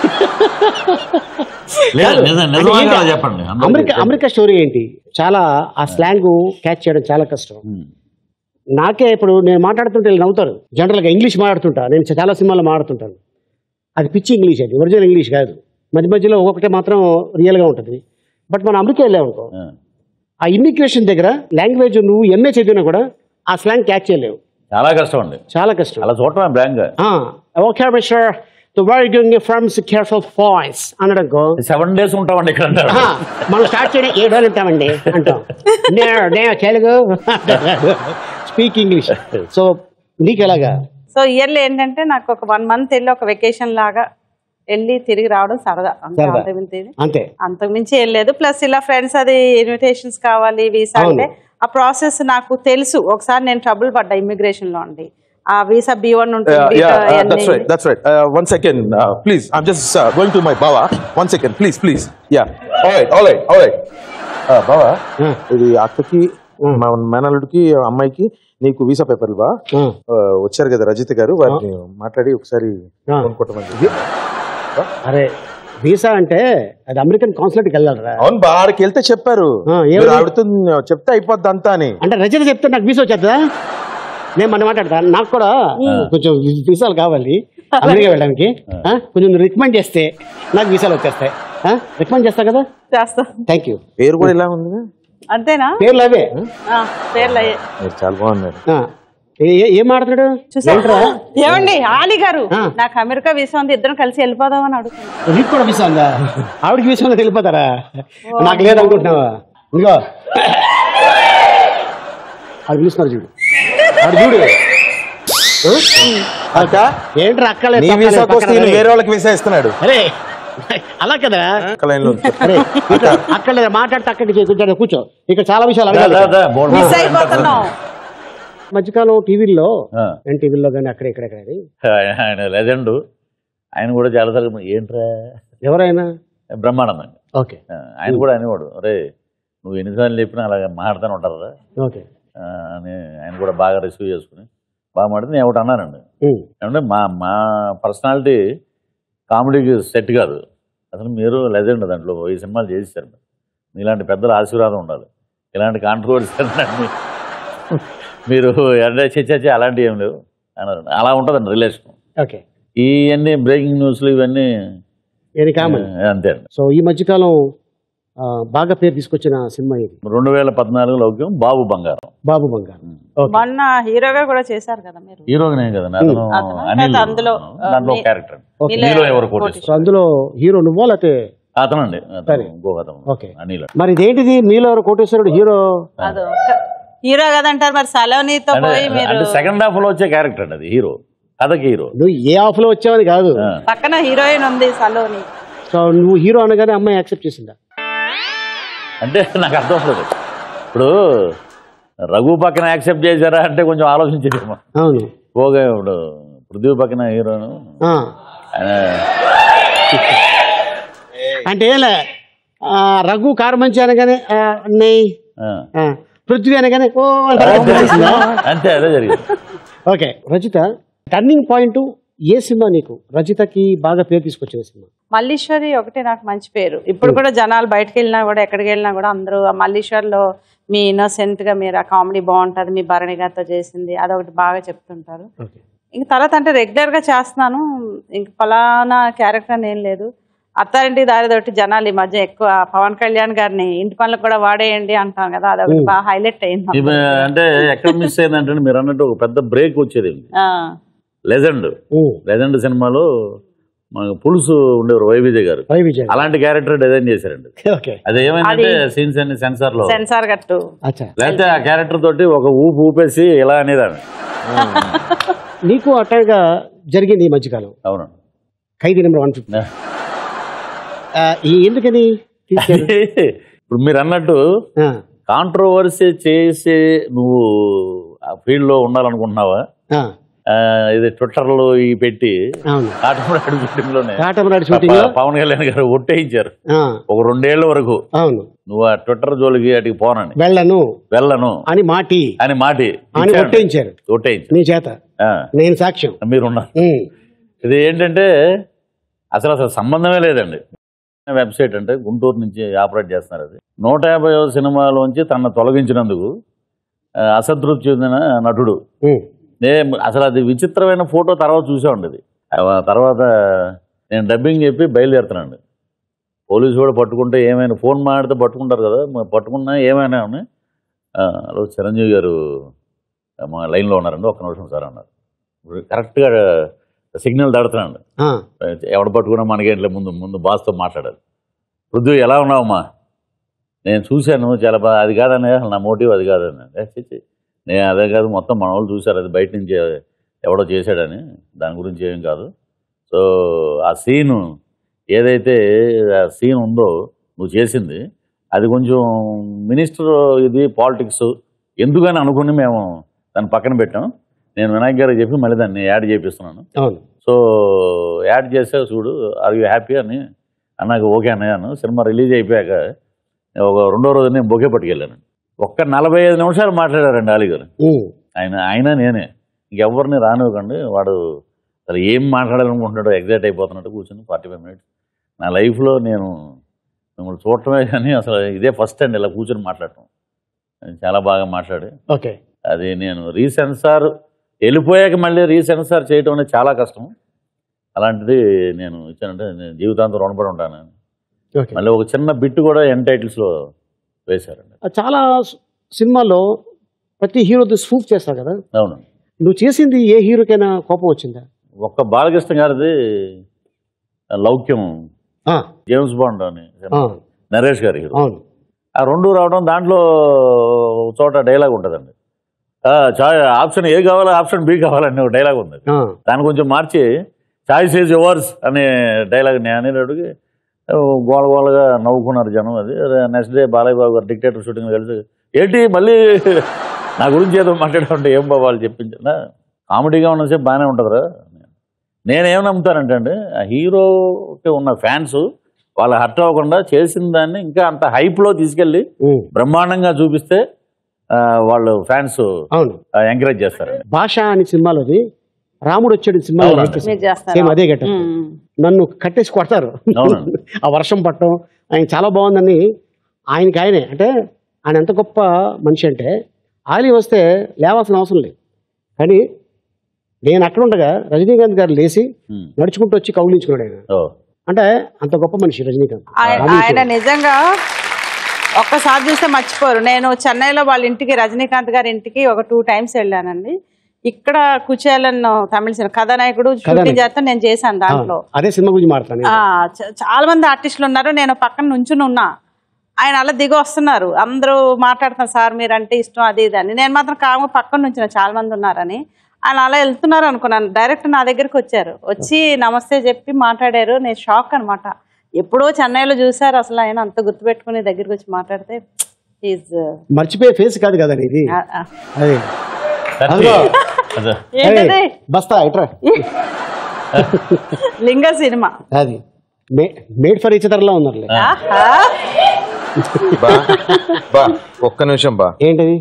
లేదు కాదు. నిజం అంటే నిజమా ఏంటి? కాదా చెప్పండి అందరికీ అమెరికా చెప్పండి. అమెరికా స్టోరీ ఏంటి చాలా ఆ స్లాంగ్ క్యాచ్ చేయడం చాలా కష్టం ఉమ్. నాకే ఇప్పుడు నేను మాట్లాడుతుంటే వీళ్ళు నవ్వుతారు జనరల్గా ఇంగ్లీష్ మాట్లాడుతుంటా నేను చాలా సినిమాల్లో మాట్లాడుతుంటాను అది పిచ్చి ఇంగ్లీష్ అది ఒరిజినల్ ఇంగ్లీష్ కాదు మధ్య మధ్యలో ఒక్కొక్కటి మాత్రం రియల్గా ఉంటుంది బట్ మనం అమెరికా వెళ్ళామనుకో ఆ. ఆ ఇమిగ్రేషన్ దగ్గర లాంగ్వేజ్ నువ్వు ఎంఏ చదివినా కూడా ఆ స్లాంగ్ క్యాచ్ చేయలేవు చాలా కష్టం అండి చాలా కష్టం అలా చూడటమే blank okay mister the were doing ఫ్రమ్స్ కేర్ఫుల్ వాయిస్ అనడంకో సెవెన్ డేస్ ఉంటామండి ఇక్కడ అంటారు ఆ, మనం స్టార్ట్ చేయడం ఏడు రోజులు ఉంటామండి అంటాం నేను నేను తెలుగు స్పీక్ ఇంగ్లీష్ సో నీకు ఎలాగా సో ఇయర్లీ ఏంటంటే నాకు ఒక వన్ మంత్ వెళ్ళి ఒక వెకేషన్ లాగా వెళ్ళి తిరిగి రావడం సరదా అంతే సరదా. అంతకుమించి ఏమీ- అంతే అంతకుమించి వెళ్ళలేదు ప్లస్ ఇలా ఫ్రెండ్స్ అది ఇన్విటేషన్స్ కావాలి వీసా అవును. అంటే ఆ ప్రాసెస్ నాకు తెలుసు ఒకసారి నేను ట్రబుల్ పడ్డా ఇమిగ్రేషన్ లో అండి ఆ వీసా బి వన్ Uh, ఉంటుంది yeah, B2 uh, అవన్నీ. that's right. That's right. Uh, one second, uh, please. I'm just uh, going to my bawa. One second, please, please. Yeah. All right, all right, all right. Uh, బావా ఇది అక్కకి మా మేనల్లుడికి అమ్మాయికి నీకు visa పేపర్లు బా ఆ, Uh, వచ్చారు కదా రజిత గారు వారిని మాట్లాడి ఒకసారి ఆ. కొనుక్కోవటం అరే వీసా అంటే అది అమెరికన్ కాన్సులేట్కి వెళ్ళాలరా అవును బా ఆడికి వెళ్తే చెప్పారు ఆ, ఏమని? మీరు ఆవిడతో చెప్తే అయిపోద్ది అంతా అని అంటే రచన చెప్తే నాకు వీసా వచ్చేద్దా నేను మన మాట్లాడతా నాకు కూడా కొంచెం వీసాలు కావాలి అమెరికా వెళ్ళడానికి ఆ, కొంచెం రికమెండ్ చేస్తే నాకు వీసాలు వచ్చేస్తాయి రికమెండ్ చేస్తా కదా చేస్తా థ్యాంక్ యూ పేరు కూడా ఇలా ఉంది అంతేనా పేర్లు అవే ఆ, పేర్లు అయ్యే మీరు చాలా బాగున్నారు ఆ, ఏ- ఏ- ఏం మాట్లాడు చూసారా ఏమండి ఆలి గారు ఆ. నాకు అమెరికా వీసా ఉంది ఇద్దరం కలిసి వెళ్ళిపోదామని అడుగుతున్నా నీకు కూడా వీసా ఉందా ఆవిడకి వీసా ఉందా వెళ్ళిపోతారా నాకు లేదనుకుంటున్నావా ఇదిగో అది పిలుస్తున్నారు చూడు అది చూడు అక్క ఏంట్రా అక్కలే నీ పక్కలే, వీసా కోసం పక్కన ఈయన రే. వేరే వాళ్ళకి వీసా ఇస్తున్నాడు అరే అలా కదా పక్క లైన్ లో ఉంచు. అరే ఇక్కడ అక్కడ లేదా మాట్లాడితే అక్కడికి చేయి, కూర్చో కూర్చో ఇక్కడ చాలా విషయాలు దా, అడగాలి దా, దా, బోల్డ్ మిస్ అయిపోతున్నాం మధ్యకాలం టీవీల్లో ఆ. ఎన్టీవీలో కానీ అక్కడ ఇక్కడ కానీ ఆయన- ఆయన లెజెండ్ ఆయన కూడా చాలా సార్లు ఏంట్రా ఎవరైనా బ్రహ్మానందం ఓకే ఆ, ఆయన కూడా అనేవాడు అరే నువ్వు ఎన్నిసార్లు చెప్పినా అలాగే మాట్లాడుతూనే ఉంటారా ఓకే ఆ, అని ఆయన కూడా బాగా రిసీవ్ చేసుకుని బాగా మాట్లాడి నేను ఒకటి అన్నానండి ఉమ్. ఏమంటే మా మా పర్సనాలిటీ కామెడీకి సెట్ కాదు అసలు మీరు లెజెండ్ దాంట్లో ఈ సినిమాలు చేసేసారు మీరు. మీలాంటి పెద్దల ఆశీర్వాదం ఉండాలి ఇలాంటి కాంట్రవర్సీ అన్నీ మీరు అంటే చచ్చి అలాంటివి ఏం లేవు అన్నారు అలా ఉంటుందండి రిలేషన్ ఓకే ఇవన్నీ బ్రేకింగ్ న్యూస్లు ఇవన్నీ ఇది కామన్ ఆ, అంతే అండి సో ఈ మధ్యకాలం ఆ, బాగా పేరు తీసుకొచ్చిన సినిమా ఇది రెండు వేల పద్నాలుగు లౌక్యం బాబు బంగారం బాబు బంగారం ఓకే మొన్న హీరోగా కూడా చేశారు కదా మీరు హీరోగానే కదా అతను అతను అనిల్ కాదు, అందులో, ఆ, దాంట్లో మీ- క్యారెక్టర్ ఓకే. హీరో ఎవరు కోటేశ్వర సో అందులో హీరో నువ్వో లేకపోతే అతనండి అతను సరే. ఇంకొక అతను ఓకే. అనిల్ మరి ఇదేంటిది మీలో ఎవరు కోటేశ్వరుడు హీరో అదో హీరో కదంటారు మరి సలోనితో అంటే పోయి మీరు అంటే సెకండ్ హాఫ్ లో వచ్చే క్యారెక్టర్ అండి అది హీరో కథకి హీరో నువ్వు ఏ ఆఫ్ లో వచ్చావని కాదు ఆ. పక్కన హీరోయిన్ ఉంది సలోని సో నువ్వు హీరో అనగానే అమ్మాయి యాక్సెప్ట్ చేసిందా అంటే నాకు అర్థం వస్తుంది ఇప్పుడు రఘు పక్కన యాక్సెప్ట్ చేశారా అంటే కొంచెం ఆలోచించేదేమో అవును పోగా ఇప్పుడు పృథ్వీ పక్కన హీరోను ఆ. ఆయన అంటే ఏంలే, ఆ, రఘు కారు మంచి అనగానే ఆ, అన్నయ్య ఆ, ఆ, పృథ్వీ అనగానే ఓ అంటే accept చేసిందా? అంతే అదే జరిగింది ఓకే రజిత టర్నింగ్ పాయింట్ ఏ సినిమా నీకు రజితకి బాగా పేరు తీసుకొచ్చిన సినిమా మల్లీశ్వరి ఒకటే నాకు మంచి పేరు ఇప్పుడు కూడా జనాలు బయటకు వెళ్ళినా కూడా ఎక్కడికి వెళ్ళినా కూడా అందరూ ఆ మల్లీశ్వర్లో మీ ఇన్నోసెంట్ గా మీరు ఆ కామెడీ బాగుంటది మీ భరణి గారితో చేసింది అదొకటి బాగా చెప్తుంటారు ఓకే ఇంక తర్వాత అంటే రెగ్యులర్ గా చేస్తున్నాను ఇంక ఫలానా క్యారెక్టర్ అని ఏం లేదు అత్తారింటి దారిదొట్టి జనాలు ఈ మధ్య ఎక్కువ పవన్ కళ్యాణ్ గారిని ఇంటి పనులకు కూడా వాడేయండి అంటాం కదా అదొకటి బాగా హైలైట్ అయింది ఇవి అంటే ఎక్కడ మిస్ అయిందంటే మీరు అన్నట్టు ఒక పెద్ద బ్రేక్ వచ్చేది ఆ, లెజెండ్ లెజెండ్ సినిమాలో మనకు పులుసు ఉండేవారు వై విజయ్ గారు వై విజయ్ అలాంటి క్యారెక్టర్ డిజైన్ చేశారండి ఓకే అది ఏమైందంటే అది- సీన్స్ అన్ని సెన్సార్ లో సెన్సార్ గట్టు అచ్చా లేకపోతే ఆ క్యారెక్టర్ తోటి ఒక ఊపు ఊపేసి ఇలా అనేదాన్ని నీకు అట్టగా జరిగింది ఈ మధ్యకాలం అవును ఖైదీ నెంబర్ వన్ ఫిఫ్టీ ఎందుకని తీశారు? ఇప్పుడు మీరు అన్నట్టు ఆ, కాంట్రవర్సీ చేసి నువ్వు ఆ ఫీల్డ్ లో ఉండాలనుకుంటున్నావా ఆ, ఆ, ఇది ట్విట్టర్లో ఈ పెట్టి అవును కాటమరాడు షూటింగ్ లోనే కాటమరాడు షూటింగ్ లో ప- పవన్ కళ్యాణ్ గారు ఒట్టేయించారు ఆ, ఒక రెండేళ్ల వరకు అవును నువ్వు ఆ ట్విట్టర్ జోలికి అటుకి పోనని వెళ్ళను వెళ్ళను అని మాటి అని మాటి అని ఇచ్చాడు. ఒట్టేయించారు ఒట్టేయించారు నీ చేత ఆ, నేను సాక్ష్యం మీరున్నారు ఉమ్, ఇది ఏంటంటే అసలు అసలు సంబంధమే లేదండి వెబ్సైట్ అంటే గుంటూరు నుంచి ఆపరేట్ చేస్తున్నారు అది నూట యాభై సినిమాలోంచి తనను తొలగించినందుకు ఆ, అసంతృప్తి చెందిన నటుడు ఉమ్, నే అసలు అది విచిత్రమైన ఫోటో తర్వాత చూసే ఉండేది ఆ తర్వాత నేను డబ్బింగ్ చెప్పి బయలుదేరుతున్నాను పోలీసు కూడా పట్టుకుంటే ఏమైనా ఫోన్ మాడితే పట్టుకుంటారు కదా మరి పట్టుకున్నా ఏమైనా అని ఆ, హలో చిరంజీవి గారు మా లైన్లో ఉన్నారండి ఒక్క నిమిషం సార్ అన్నారు ఇప్పుడు కరెక్ట్గా సిగ్నల్ దాడుతున్నాను ఆ, ఎవడ పట్టుకున్నా మనకేంట్లే ముందు ముందు బాస్తో మాట్లాడాలి పృథ్వీ ఎలా ఉన్నావమ్మా నేను చూశాను చాలా బాగా అది కాదనే అసలు నా మోటివ్ అది కాదని ఏ, ఛీ, ఛీ. నేను అదే కాదు మొత్తం మన వాళ్ళు చూశారు అది బయట నుంచి ఎవడో చేశాడని దాని గురించి ఏం కాదు సో ఆ సీను ఏదైతే ఆ సీన్ ఉందో నువ్వు చేసింది అది కొంచెం మినిస్టర్ ఇది పాలిటిక్స్ ఎందుకని అనుకుని మేము దాన్ని పక్కన పెట్టాం నేను వినాయక్ గారికి చెప్పి మళ్ళీ దాన్ని యాడ్ చేపిస్తున్నాను అవును సో యాడ్ చేస్తే చూడు ఆర్ యూ హ్యాపీ అని అన్నాక ఓకే అన్నాను సినిమా రిలీజ్ అయిపోయాక ఒక రెండో రోజు నేను బొకే పట్టుకెళ్ళాను ఒక్క నలభై ఐదు నిమిషాలు మాట్లాడారండి అలీ గారు ఉమ్, ఆయన ఆయన నేనే ఇంకెవరిని రానివ్వకండి వాడు అసలు ఏం మాట్లాడాలనుకుంటున్నాడో ఎగ్జైట్ అయిపోతున్నట్టు కూర్చొని ఫార్టీ ఫైవ్ మినిట్స్ నా లైఫ్లో నేను మిమ్మల్ని చూడటమే కానీ అసలు ఇదే ఫస్ట్ అండి ఇలా కూర్చొని మాట్లాడటం ఆయన చాలా బాగా మాట్లాడి ఓకే అది నేను రీసెన్సార్ వెళ్ళిపోయాక మళ్ళీ రీసెన్సార్ చేయటం అనేది చాలా కష్టం అలాంటిది నేను ఇచ్చానంటే నేను జీవితాంతం రుణపడి ఉంటాను ఓకే మళ్ళీ ఒక చిన్న బిట్ కూడా ఎన్ టైటిల్స్లో వేశారండి చాలా స్- సినిమాల్లో ప్రతి హీరోతో స్ఫూఫ్ చేస్తారు కదా అవును నువ్వు చేసింది ఏ హీరోకైనా కోపం వచ్చిందా ఒక్క బాలకృష్ణ గారిది లౌక్యం ఆ, జేమ్స్ బాండ్ అని ఆ, నరేష్ గారి హీరో అవును ఆ రెండు రావడం దాంట్లో ఒక చోట డైలాగ్ ఉంటుందండి ఆ, చా- ఆప్షన్ ఏ కావాలో ఆప్షన్ బి కావాలని ఒక డైలాగ్ ఉంది ఆ, దాన్ని కొంచెం మార్చి చాయిస్ ఈజ్ యువర్స్ అనే డైలాగ్ నేను అనేటప్పటికి గోల గోలగా నవ్వుకున్నారు జనం అది నెక్స్ట్ డే బాలయ్య బాబు గారు డిక్టేటర్ షూటింగ్ కలిసి ఏంటి మళ్ళీ నా గురించి ఏదో మాట్లాడాలంటే ఏం బాబు వాళ్ళు చెప్పించిన కామెడీగా ఉన్నసేపు బాగానే ఉంటుందిరా నేనేం నమ్ముతానంటే అండి ఆ హీరోకి ఉన్న ఫ్యాన్స్ వాళ్ళు హర్ట్ అవ్వకుండా చేసిన దాన్ని ఇంకా అంత హైప్లో తీసుకెళ్ళి బ్రహ్మాండంగా చూపిస్తే ఆ, వాళ్ళు ఫ్యాన్స్ అవును ఎంకరేజ్ చేస్తారు భాష అనే సినిమాలోది రాముడు వచ్చాడు సినిమా అవునండి. మీరు చేస్తారా? సేమ్ అదే గట్ట మ్మ్. నన్ను కట్టేసి కొడతారు అవునండి. ఆ వర్షం పట్టడం ఆయన చాలా బాగుందని ఆయనకి ఆయనే అంటే ఆయన ఎంత గొప్ప మనిషి అంటే ఆలి వస్తే లేవాల్సిన అవసరం లేదు కానీ నేను అక్కడ ఉండగా రజనీకాంత్ గారు లేచి నడుచుకుంటూ వచ్చి కౌలించుకున్నాడు ఆయన ఓ అంటే అంత గొప్ప మనిషి రజనీకాంత్ ఆయన ఆయన నిజంగా ఒక్కసారి చూస్తే మర్చిపోరు నేను చెన్నైలో వాళ్ళ ఇంటికి రజనీకాంత్ గారి ఇంటికి ఒక టూ టైమ్స్ వెళ్ళానండి ఇక్కడ కుచేలన్ తమిళ సినిమా కథానాయకుడు షూటింగ్ కథానాయకుడు. చేస్తే నేను చేశాను దాంట్లో అదే సినిమా గురించి మాట్లాడతాను ఆ, చ- చాలా మంది ఆర్టిస్టులు ఉన్నారు నేను పక్కన నుంచుని ఉన్నా ఆయన అలా దిగి వస్తున్నారు అందరూ మాట్లాడుతున్నారు సార్ మీరంటే ఇష్టం అది ఇది అని నేను మాత్రం కాము పక్కన నుంచి చాలా మంది ఉన్నారని ఆయన అలా వెళ్తున్నారు అనుకున్నాను డైరెక్ట్ నా దగ్గరికి వచ్చారు వచ్చి నమస్తే చెప్పి మాట్లాడారు నేను షాక్ అన్నమాట ఎప్పుడో చెన్నైలో చూసారు అసలు ఆయన అంత గుర్తుపెట్టుకుని దగ్గరికి వచ్చి మాట్లాడితే ఈజ్ మర్చిపోయే ఫేస్ కాదు కదండి ఇది అదే అదే. ఏంటది ఏయ్, బస్తా ఇట్రా లింగ సినిమా అది మేడ్ ఫర్ ఈచ్ అదర్లా ఉన్నారు ఆహా. బా బా ఒక్క నిమిషం బా ఏంటది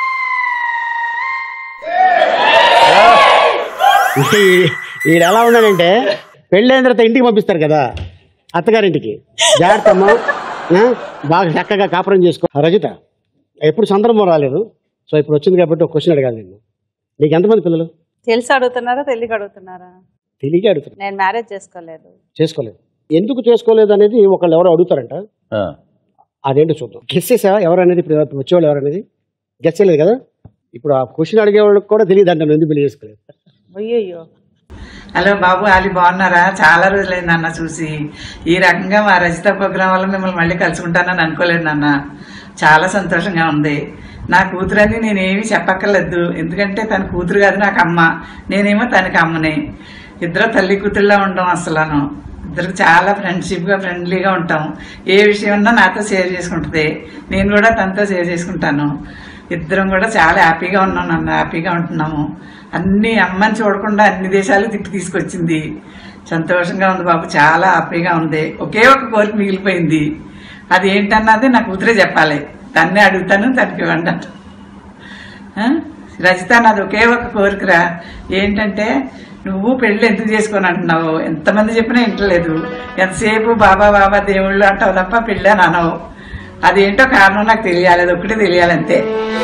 ఈ- ఈడు ఎలా ఉన్నాడంటే పెళ్ళైన తర్వాత ఇంటికి పంపిస్తారు కదా అత్తగారింటికి జాగ్రత్త అమ్మా ఆ? బాగా చక్కగా కాపురం చేసుకో రజిత ఎప్పుడు సందర్భం రాలేదు సో ఇప్పుడు వచ్చింది కాబట్టి ఒక క్వశ్చన్ అడగాలి నేను నీకు ఎంతమంది పిల్లలు తెలిసి అడుగుతున్నారా తెలియక అడుగుతున్నారా తెలియక అడుగుతారు నేను మ్యారేజ్ చేసుకోలేదు చేసుకోలేదు ఎందుకు చేసుకోలేదు అనేది ఒకళ్ళు ఎవరో అడుగుతారంట ఆ. అదేంటో చూద్దాం గెస్ చేసావా ఎవరు అనేది ఇప్పుడు వచ్చేవాళ్ళు ఎవరు అనేది గెస్ చేయలేదు కదా ఇప్పుడు ఆ క్వశ్చన్ అడిగే వాళ్ళకి కూడా తెలియదు అంటే ఎందుకు పెళ్లి చేసుకోలేదు అయ్యయ్యో హలో బాబు ఆలి బాగున్నారా చాలా రోజులైంది అన్న చూసి ఈ రకంగా మా రచిత ప్రోగ్రాం వల్ల మిమ్మల్ని మళ్ళీ కలుసుకుంటానని అనుకోలేదు నాన్న చాలా సంతోషంగా ఉంది నా కూతురని నేనేమి చెప్పక్కర్లేదు ఎందుకంటే తన కూతురు కాదు నాకు అమ్మ నేనేమో తనకి అమ్మని ఇద్దరు తల్లి కూతురులా ఉంటాం అసలను ఇద్దరికి చాలా ఫ్రెండ్షిప్గా ఫ్రెండ్లీగా ఉంటాం ఏ విషయం ఉన్నా నాతో షేర్ చేసుకుంటుంది నేను కూడా తనతో షేర్ చేసుకుంటాను ఇద్దరం కూడా చాలా హ్యాపీగా ఉన్నాం నన్ను హ్యాపీగా ఉంటున్నాము అన్ని అమ్మని చూడకుండా అన్ని దేశాలు తిప్పి తీసుకొచ్చింది సంతోషంగా ఉంది బాబు చాలా హ్యాపీగా ఉంది ఒకే ఒక కోరిక మిగిలిపోయింది అది ఏంటన్నది నా కూతురే చెప్పాలి తన్నే అడుగుతాను తనకి ఇవ్వండి అంట. ఆ? రజిత నాది ఒకే ఒక కోరికరా ఏంటంటే నువ్వు పెళ్లి ఎందుకు చేసుకొని అంటున్నావు ఎంతమంది చెప్పినా ఇంటలేదు ఎంతసేపు బాబా బాబా దేవుళ్ళు అంటావు తప్ప పెళ్ళి అని అనవు అదేంటో కారణం నాకు తెలియాలి అది ఒకటే తెలియాలి అంతే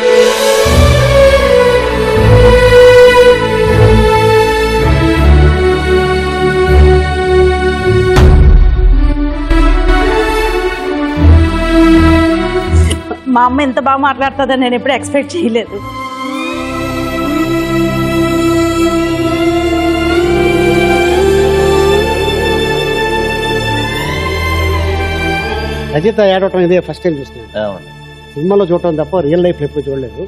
మా అమ్మ ఎంత బాగా మాట్లాడుతుందని నేను ఎప్పుడు ఎక్స్పెక్ట్ చేయలేదు రజిత ఏడవటం ఇదే ఫస్ట్ టైం చూస్తున్నాను అవును. సినిమాలో చూడటం తప్ప రియల్ లైఫ్ ఎప్పుడు చూడలేదు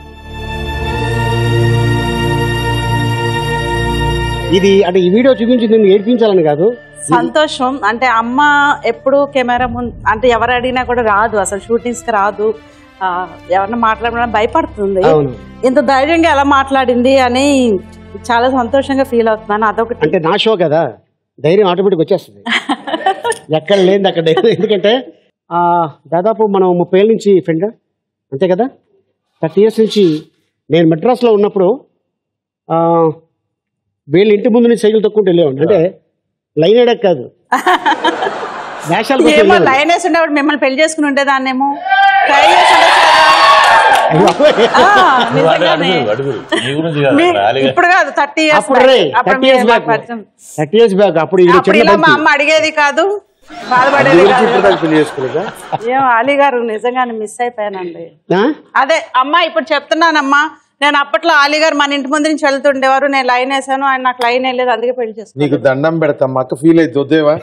ఇది అంటే ఈ వీడియో చూపించి నిన్ను ఏడ్పించాలని కాదు సంతోషం అంటే అమ్మ ఎప్పుడు కెమెరా ముందు అంటే ఎవరు అడిగినా కూడా రాదు అసలు షూటింగ్స్ కి రాదు ఆ, ఎవరన్నా మాట్లాడినా భయపడుతుంది అవును. ఇంత ధైర్యంగా ఎలా మాట్లాడింది అని చాలా సంతోషంగా ఫీల్ అవుతున్నాను అదొకటి అంటే నా షో కదా ధైర్యం ఆటోమేటిక్ వచ్చేస్తుంది ఎక్కడ లేనిది అక్కడ ధైర్యం. ఎందుకంటే ఆ, దాదాపు మనం ముప్పై ఏళ్ళ నుంచి ఫ్రెండ్ అంతే కదా థర్టీ ఇయర్స్ నుంచి నేను మెడ్రాస్లో ఉన్నప్పుడు ఆ, వీళ్ళ ఇంటి ముందు నుంచి సైకిల్ తొక్కుంటూ వెళ్ళేవాడిని అంటే లైన్ ఏడక్ కాదు వేషాలు కోసం ఏమో వెళ్ళేవాడిని. లైన్ వేసి ఉండేవాడు మిమ్మల్ని పెళ్లి చేసుకుని ఉండేదాన్నేమో ట్రై చేసి ఉండొచ్చు కదా. ఆ, నువ్వు అడుగు, నిజంగానే. అడుగు, అడుగు. నీ గురించి కాదు, మీ- అక్కడ అలీగా- ఇప్పుడు కాదు థర్టీ ఇయర్స్ అప్పుడు రే thirty years back thirty years back అప్పుడు ఇది అప్పుడు చిన్న ఇలా మా బంతి. అమ్మ అడిగేది కాదు బాధపడేది గురించి కాదు ఇప్పుడు దాకా పెళ్లి చేసుకోలేదా ఏం అలీ గారు నిజంగానే మిస్ అయిపోయానండి ఆ? అదే అమ్మా ఇప్పుడు చెప్తున్నానమ్మా నేను అప్పట్లో అలీ గారు మన ఇంటి ముందు నుంచి వెళ్తుండేవారు నేను లైన్ వేసాను ఆయన నాకు లైన్ వేయలేదు అందుకే పెళ్లి చేసుకున్నాను నీకు దండం పెడతాం అక్క ఫీల్ అయితే వద్దేవా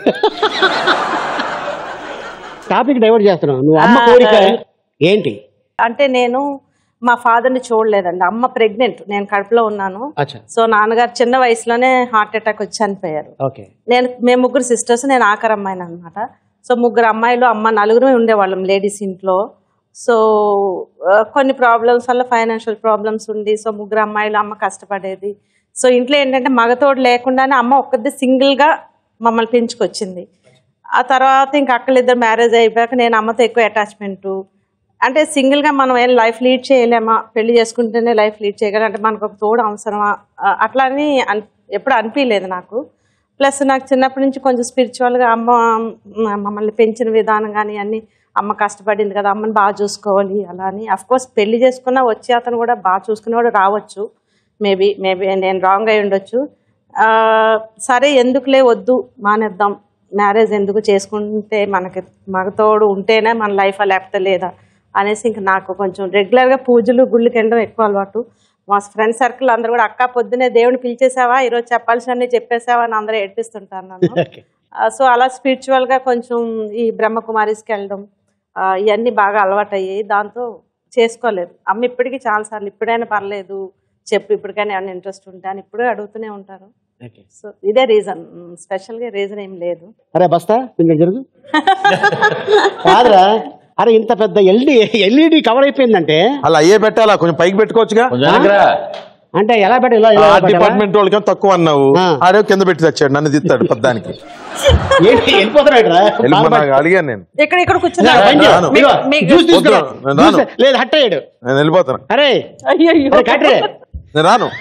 టాపిక్ డైవర్ట్ చేస్తున్నావు నువ్వు అమ్మ ఆ, కోరిక అదే. ఏంటి అంటే నేను మా ఫాదర్ని చూడలేదండి అమ్మ ప్రెగ్నెంట్ నేను కడుపులో ఉన్నాను అచ్చా సో నాన్నగారు చిన్న వయసులోనే హార్ట్ అటాక్ వచ్చి చనిపోయారు ఓకే నేను మేము ముగ్గురు సిస్టర్స్ నేను ఆఖరి అమ్మాయిని అనమాట సో ముగ్గురు అమ్మాయిలు అమ్మ నలుగురు ఉండేవాళ్ళం లేడీస్ ఇంట్లో సో ఆ, కొన్ని ప్రాబ్లమ్స్ వల్ల ఫైనాన్షియల్ ప్రాబ్లమ్స్ ఉంది సో ముగ్గురు అమ్మాయిలు అమ్మ కష్టపడేది సో ఇంట్లో ఏంటంటే మగతోడు లేకుండానే అమ్మ ఒక్కది సింగిల్గా మమ్మల్ని పెంచుకొచ్చింది ఆ తర్వాత ఇంకా అక్కలిద్దరు మ్యారేజ్ అయిపోయాక నేను అమ్మతో ఎక్కువ అటాచ్మెంటు అంటే సింగిల్గా మనం ఏం లైఫ్ లీడ్ చేయలేమా పెళ్లి చేసుకుంటేనే లైఫ్ లీడ్ చేయగలం అంటే మనకు ఒక తోడు అవసరమా ఆ, అట్లా అని అన్ ఎప్పుడు అనిపించలేదు నాకు ప్లస్ నాకు చిన్నప్పటి నుంచి కొంచెం స్పిరిచువల్గా అమ్మ మ- మమ్మల్ని పెంచిన విధానం కానీ అన్నీ అమ్మ కష్టపడింది కదా అమ్మని బాగా చూసుకోవాలి అలా అని కోర్స్ పెళ్లి చేసుకున్నా వచ్చే అతను కూడా బాగా చూసుకునేవాడు రావచ్చు మేబీ మేబీ నేను రాంగ్ అయి ఉండొచ్చు ఆ, సరే ఎందుకులే వద్దు మానేద్దాం మ్యారేజ్ ఎందుకు చేసుకుంటే మనకి మగతోడు ఉంటేనే మన లైఫ్ లేకపోతే లేదా అనేసి ఇంక నాకు కొంచెం రెగ్యులర్గా పూజలు గుళ్ళకి వెళ్ళడం ఎక్కువ అలవాటు మా ఫ్రెండ్ సర్కిల్ అందరూ కూడా అక్క పొద్దునే దేవుని పిలిచేసావా ఈరోజు చెప్పాల్సినవి చెప్పేసావా అని అందరూ ఏడ్పిస్తుంటారు నన్ను సో అలా స్పిరిచువల్గా కొంచెం ఈ బ్రహ్మకుమారిస్కి వెళ్ళడం ఆ, ఇవన్నీ బాగా అలవాటయ్యాయి దాంతో చేసుకోలేదు అమ్మ ఇప్పటికీ చాలాసార్లు ఇప్పుడైనా పర్లేదు చెప్పు ఇప్పటికైనా ఏమైనా ఇంట్రెస్ట్ ఉంటే అని ఇప్పుడు అడుగుతూనే ఉంటారు ఓకే సో ఇదే రీజన్ స్పెషల్గా రీజన్ ఏం లేదు అరే బస్తా ఇంకా జరుగు కాదురా అరే ఇంత పెద్ద ఎల్ఈడి ఎల్ఈడి కవర్ అయిపోయిందంటే అలా అయ్యే పెట్టాలా కొంచెం పైకి పెట్టుకోవచ్చుగా అంటే ఎలా పెట్ట ఇలా ఇలా ఆ పెట్టాలా? డిపార్ట్మెంట్ వాళ్ళకి తక్కువ అన్నావు ఆడే కింద పెట్టి తెచ్చాడు నన్ను తిత్తాడు పద్దానికి ఏంటి వెళ్ళిపోతున్నాడు రా వెళ్ళిపోయినా అడిగాను నేను ఇక్కడ ఇక్కడ ఇలా కూర్చున్నారు పని చేయి. రాను. ఇదిగో, మీకు- జ్యూస్ తీసుకురా. వద్దు, నేను రాను. జ్యూస్ లేదు హట్ అయ్యాడు నేను వెళ్ళిపోతాను అరే అయ్యో అరే కట్రే నేను రాను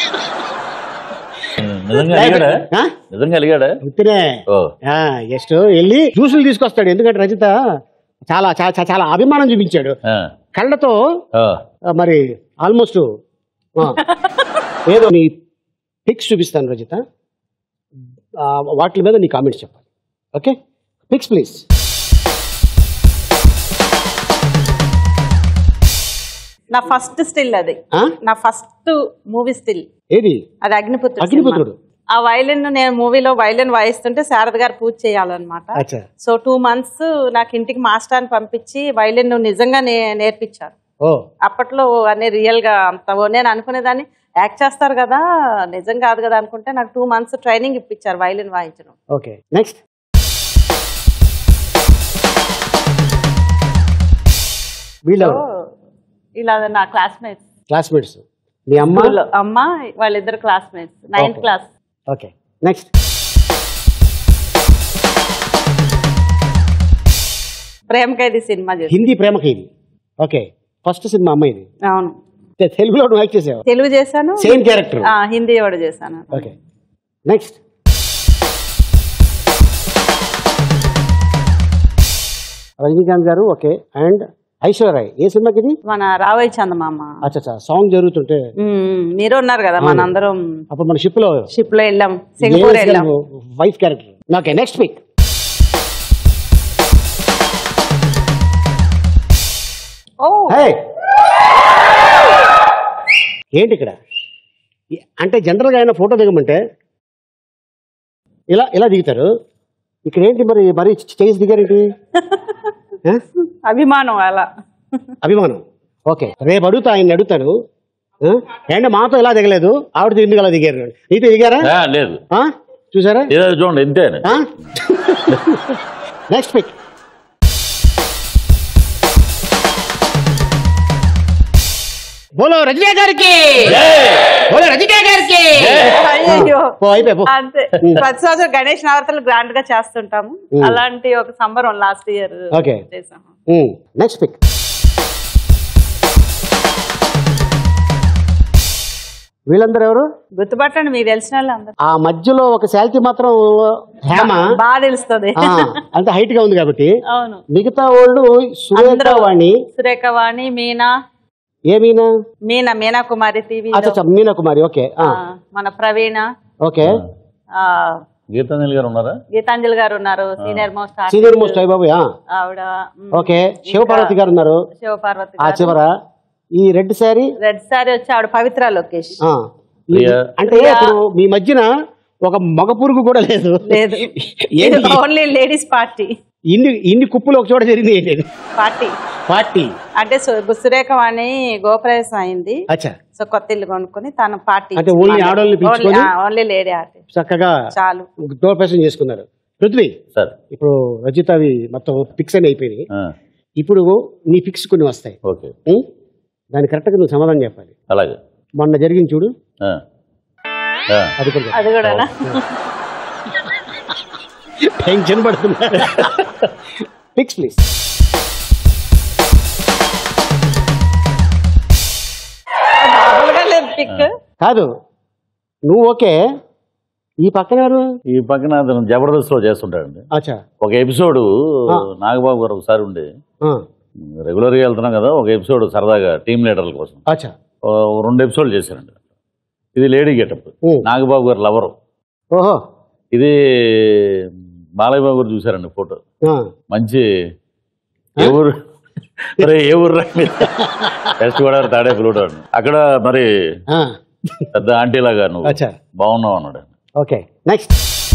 నిజంగా అలిగాడా నిజంగా అలిగాడా ఉత్తినే ఓ జస్ట్ వెళ్ళి జ్యూసులు తీసుకొస్తాడు ఎందుకంటే రజిత చాలా చాలా చాలా- చాలా అభిమానం చూపించాడు ఆ, కళ్ళతో ఆ. ఆ, మరి ఆల్మోస్ట్ ఏదో నీ పిక్స్ చూపిస్తాను రజిత ఆ, వాటి మీద నీ కామెంట్స్ చెప్పాలి ఓకే పిక్స్ ప్లీజ్ నా ఫస్ట్ స్టిల్ అది ఆ? నా ఫస్ట్ మూవీ స్టిల్ ఏది అది అగ్నిపుత్రుడు అగ్నిపుత్రుడు. సినిమా. ఆ వైలిన్ నేను మూవీలో వైలిన్ వాయిస్తుంటే శారద గారు పూజ చేయాలన్నమాట అచ్చా సో టూ మంత్స్ నాకు ఇంటికి మాస్టర్ని పంపించి వైలిన్ నిజంగా నే నేర్పించారు ఓ అప్పట్లో అన్నీ రియల్ గా అంత ఓ నేను అనుకునేదాన్ని యాక్ట్ చేస్తారు కదా నిజం కాదు కదా అనుకుంటే నాకు టూ మంత్స్ ట్రైనింగ్ ఇప్పించారు వైలిన్ వాయించడం ఓకే నెక్స్ట్ వీళ్ళెవరు ఇలా నా క్లాస్మేట్స్ క్లాస్మేట్స్ మీ అమ్మ అమ్మ వాళ్ళిద్దరు classmates ninth Okay. Class okay next Prema Khaidi సినిమా చేసి హిందీ ప్రేమకి ఇది ఓకే ఫస్ట్ సినిమా అమ్మ ఇది అవును తె- తెలుగులో నువ్వు యాక్ట్ చేసావు తెలుగు చేశాను Same character. ఆ, హిందీ కూడా చేశాను ఓకే నెక్స్ట్ రజనీకాంత్ గారు ఓకే అండ్ ఐశ్వర్య ఏ సినిమాకి ఇది మన రావయ్య చందమామ అచ్చా సాంగ్ జరుగుతుంటే ఉమ్, మీరు ఉన్నారు కదా అవును. మనందరం అప్పుడు మన షిప్ లో షిప్ లో వెళ్ళాం సింగపూర్ వెళ్ళాం wife character okay next pic ఓ ఏంటి ఇక్కడ ఈ- అంటే జనరల్గా ఆయన ఫోటో దిగమంటే ఇలా ఇలా దిగుతారు ఇక్కడ ఏంటి మరి మరి చేసి దిగారేంటి ఆ? అభిమానం అలా అభిమానం ఓకే రేపు అడుగుతా ఆయన అడుగుతాను ఆ? ఏంటి మాతో ఇలా దిగలేదు ఆవిడ దిగింది అలా దిగారు నీతో దిగారా ఆ, లేదు ఆ? చూసారా ఏదో చూడండి ఇంతే నెక్స్ట్ పిక్ బోలో రజనీ గారికి బోలో రజనీ గారికి అయ్యో పో, అయిపోయి, పో. అంతే ప్రతి సంవత్సరం గణేష్ నవరాత్రులు గ్రాండ్ గా చేస్తుంటాము ఉమ్. అలాంటి ఒక సంబరం లాస్ట్ ఇయర్ ఓకే చేసాం నెక్స్ట్ పిక్ వీళ్ళందరూ ఎవరు గుర్తుపట్టండి మీకు తెలిసిన వాళ్ళు అందరు ఆ మధ్యలో ఒక శాల్తీ మాత్రం హేమ బాగా తెలుస్తుంది ఆ, అంత హైట్ గా ఉంది కాబట్టి అవును మిగతా వాళ్ళు సురేఖ అందరూ వాణి సురేఖ వాణి మీనా ఏ మీనా మీనా మీనా కుమారి టీవీ అచ్చా మీనా కుమారి ఓకే ఆ, మన ప్రవీణ ఓకే ఆ, గీతాంజలి గారు ఉన్నారా గీతాంజలి గారు ఉన్నారు సీనియర్ మోస్ట్ సీనియర్ మోస్ట్ బాబు ఆ, ఆవిడ ఉమ్, ఓకే శివపార్వతి గారు ఉన్నారు శివపార్వతి ఆ చివర ఈ రెడ్ శారీ రెడ్ సారీ వచ్చి ఆవిడ పవిత్ర లోకేష్ ఆ, ఈ- ప్రియా. అంటే ప్రియా. ఇప్పుడు మీ మధ్యన ఒక మగ పురుగు కూడా లేదు లేదు ఏంటి? ఓన్లీ లేడీస్ పార్టీ ఇన్ని ఇన్ని కుప్పలు ఒక చోట జరిగింది ఏంటి పార్టీ పార్టీ అంటే సు- సురేఖ అని గోప్రవేశం అయింది అచ్చా సో కొత్త ఇల్లు కొనుక్కొని తను పార్టీ అంటే ఓన్లీ ఆడవాళ్ళని పిలుచుకొని? ఓన్లీ లేడీ ఆర్టిస్ట్ చక్కగా చాలు డోర్పేషన్ చేసుకున్నారు పృథ్వీ సార్ ఇప్పుడు రజిత అవి మొత్తం ఫిక్స్ అని అయిపోయినాయి ఆ, ఇప్పుడు నీ ఫిక్స్ కొన్ని వస్తాయి ఓకే ఉం? దాని కరెక్ట్గా నువ్వు సమాధానం చెప్పాలి అలాగే మొన్న జరిగింది చూడు ఆ. ఆ. అది కూడా అది కూడానా టెన్షన్ పడుతున్నారు ఫిక్స్ ప్లీజ్ మామూలుగా లేదు పిక్ కాదు నువ్వు ఓకే ఈ పక్కన ఎవరు ఈ పక్కన అతను జబర్దస్త్ లో చేస్తుంటాడండి అచ్చా ఒక ఎపిసోడ్ ఆ. నాగబాబు గారు ఒకసారి ఉండి ఆ, రెగ్యులర్ గా వెళ్తున్నాం కదా ఒక ఎపిసోడ్ సరదాగా టీమ్ లీడర్ల కోసం అచ్చా ఓ రెండు ఎపిసోడ్లు చేశారండి ఇది లేడీ గెటప్ ఓ. నాగబాబు గారు లవరు ఓహో ఇది బాలయ్య బాబు గారు చూశారండి ఫోటో ఆ, మంచి ఏ ఊరు మరి ఏ ఊరు రా మీరు? వెస్ట్ గోదావరి తాడే పిలువడం అక్కడ మరి ఆ, పెద్ద ఆంటీ లాగా నువ్వు అచ్చా బాగున్నావు అన్నాడు ఓకే నెక్స్ట్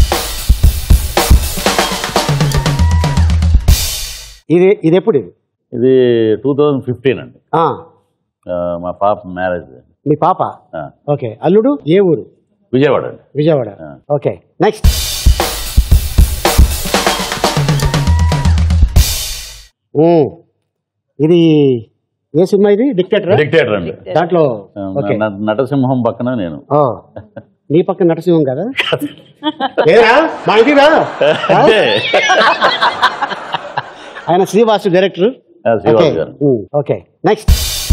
ఇది ఇది ఎప్పుడు ఇది ఇది టూ థౌజండ్ ఫిఫ్టీన్ అండి ఆ, ఆ, మా పాప మ్యారేజ్ మీ పాప ఓకే అల్లుడు ఏ ఊరు విజయవాడ అండి విజయవాడ ఆ. ఓకే నెక్స్ట్ ఇది ఏ సినిమా ఇది డిక్టేటర్ డిక్టేటర్ అండి దాంట్లో ఆ, ఓకే న- నటసింహం పక్కన నేను ఓ నీ పక్కన నరసింహం కదా ఏరా మా ఇంటికి రా ఆ? అంతే. ఆయన శ్రీవాసు డైరెక్టర్ ఆ, శ్రీవాసు గారు. ఓకే నెక్స్ట్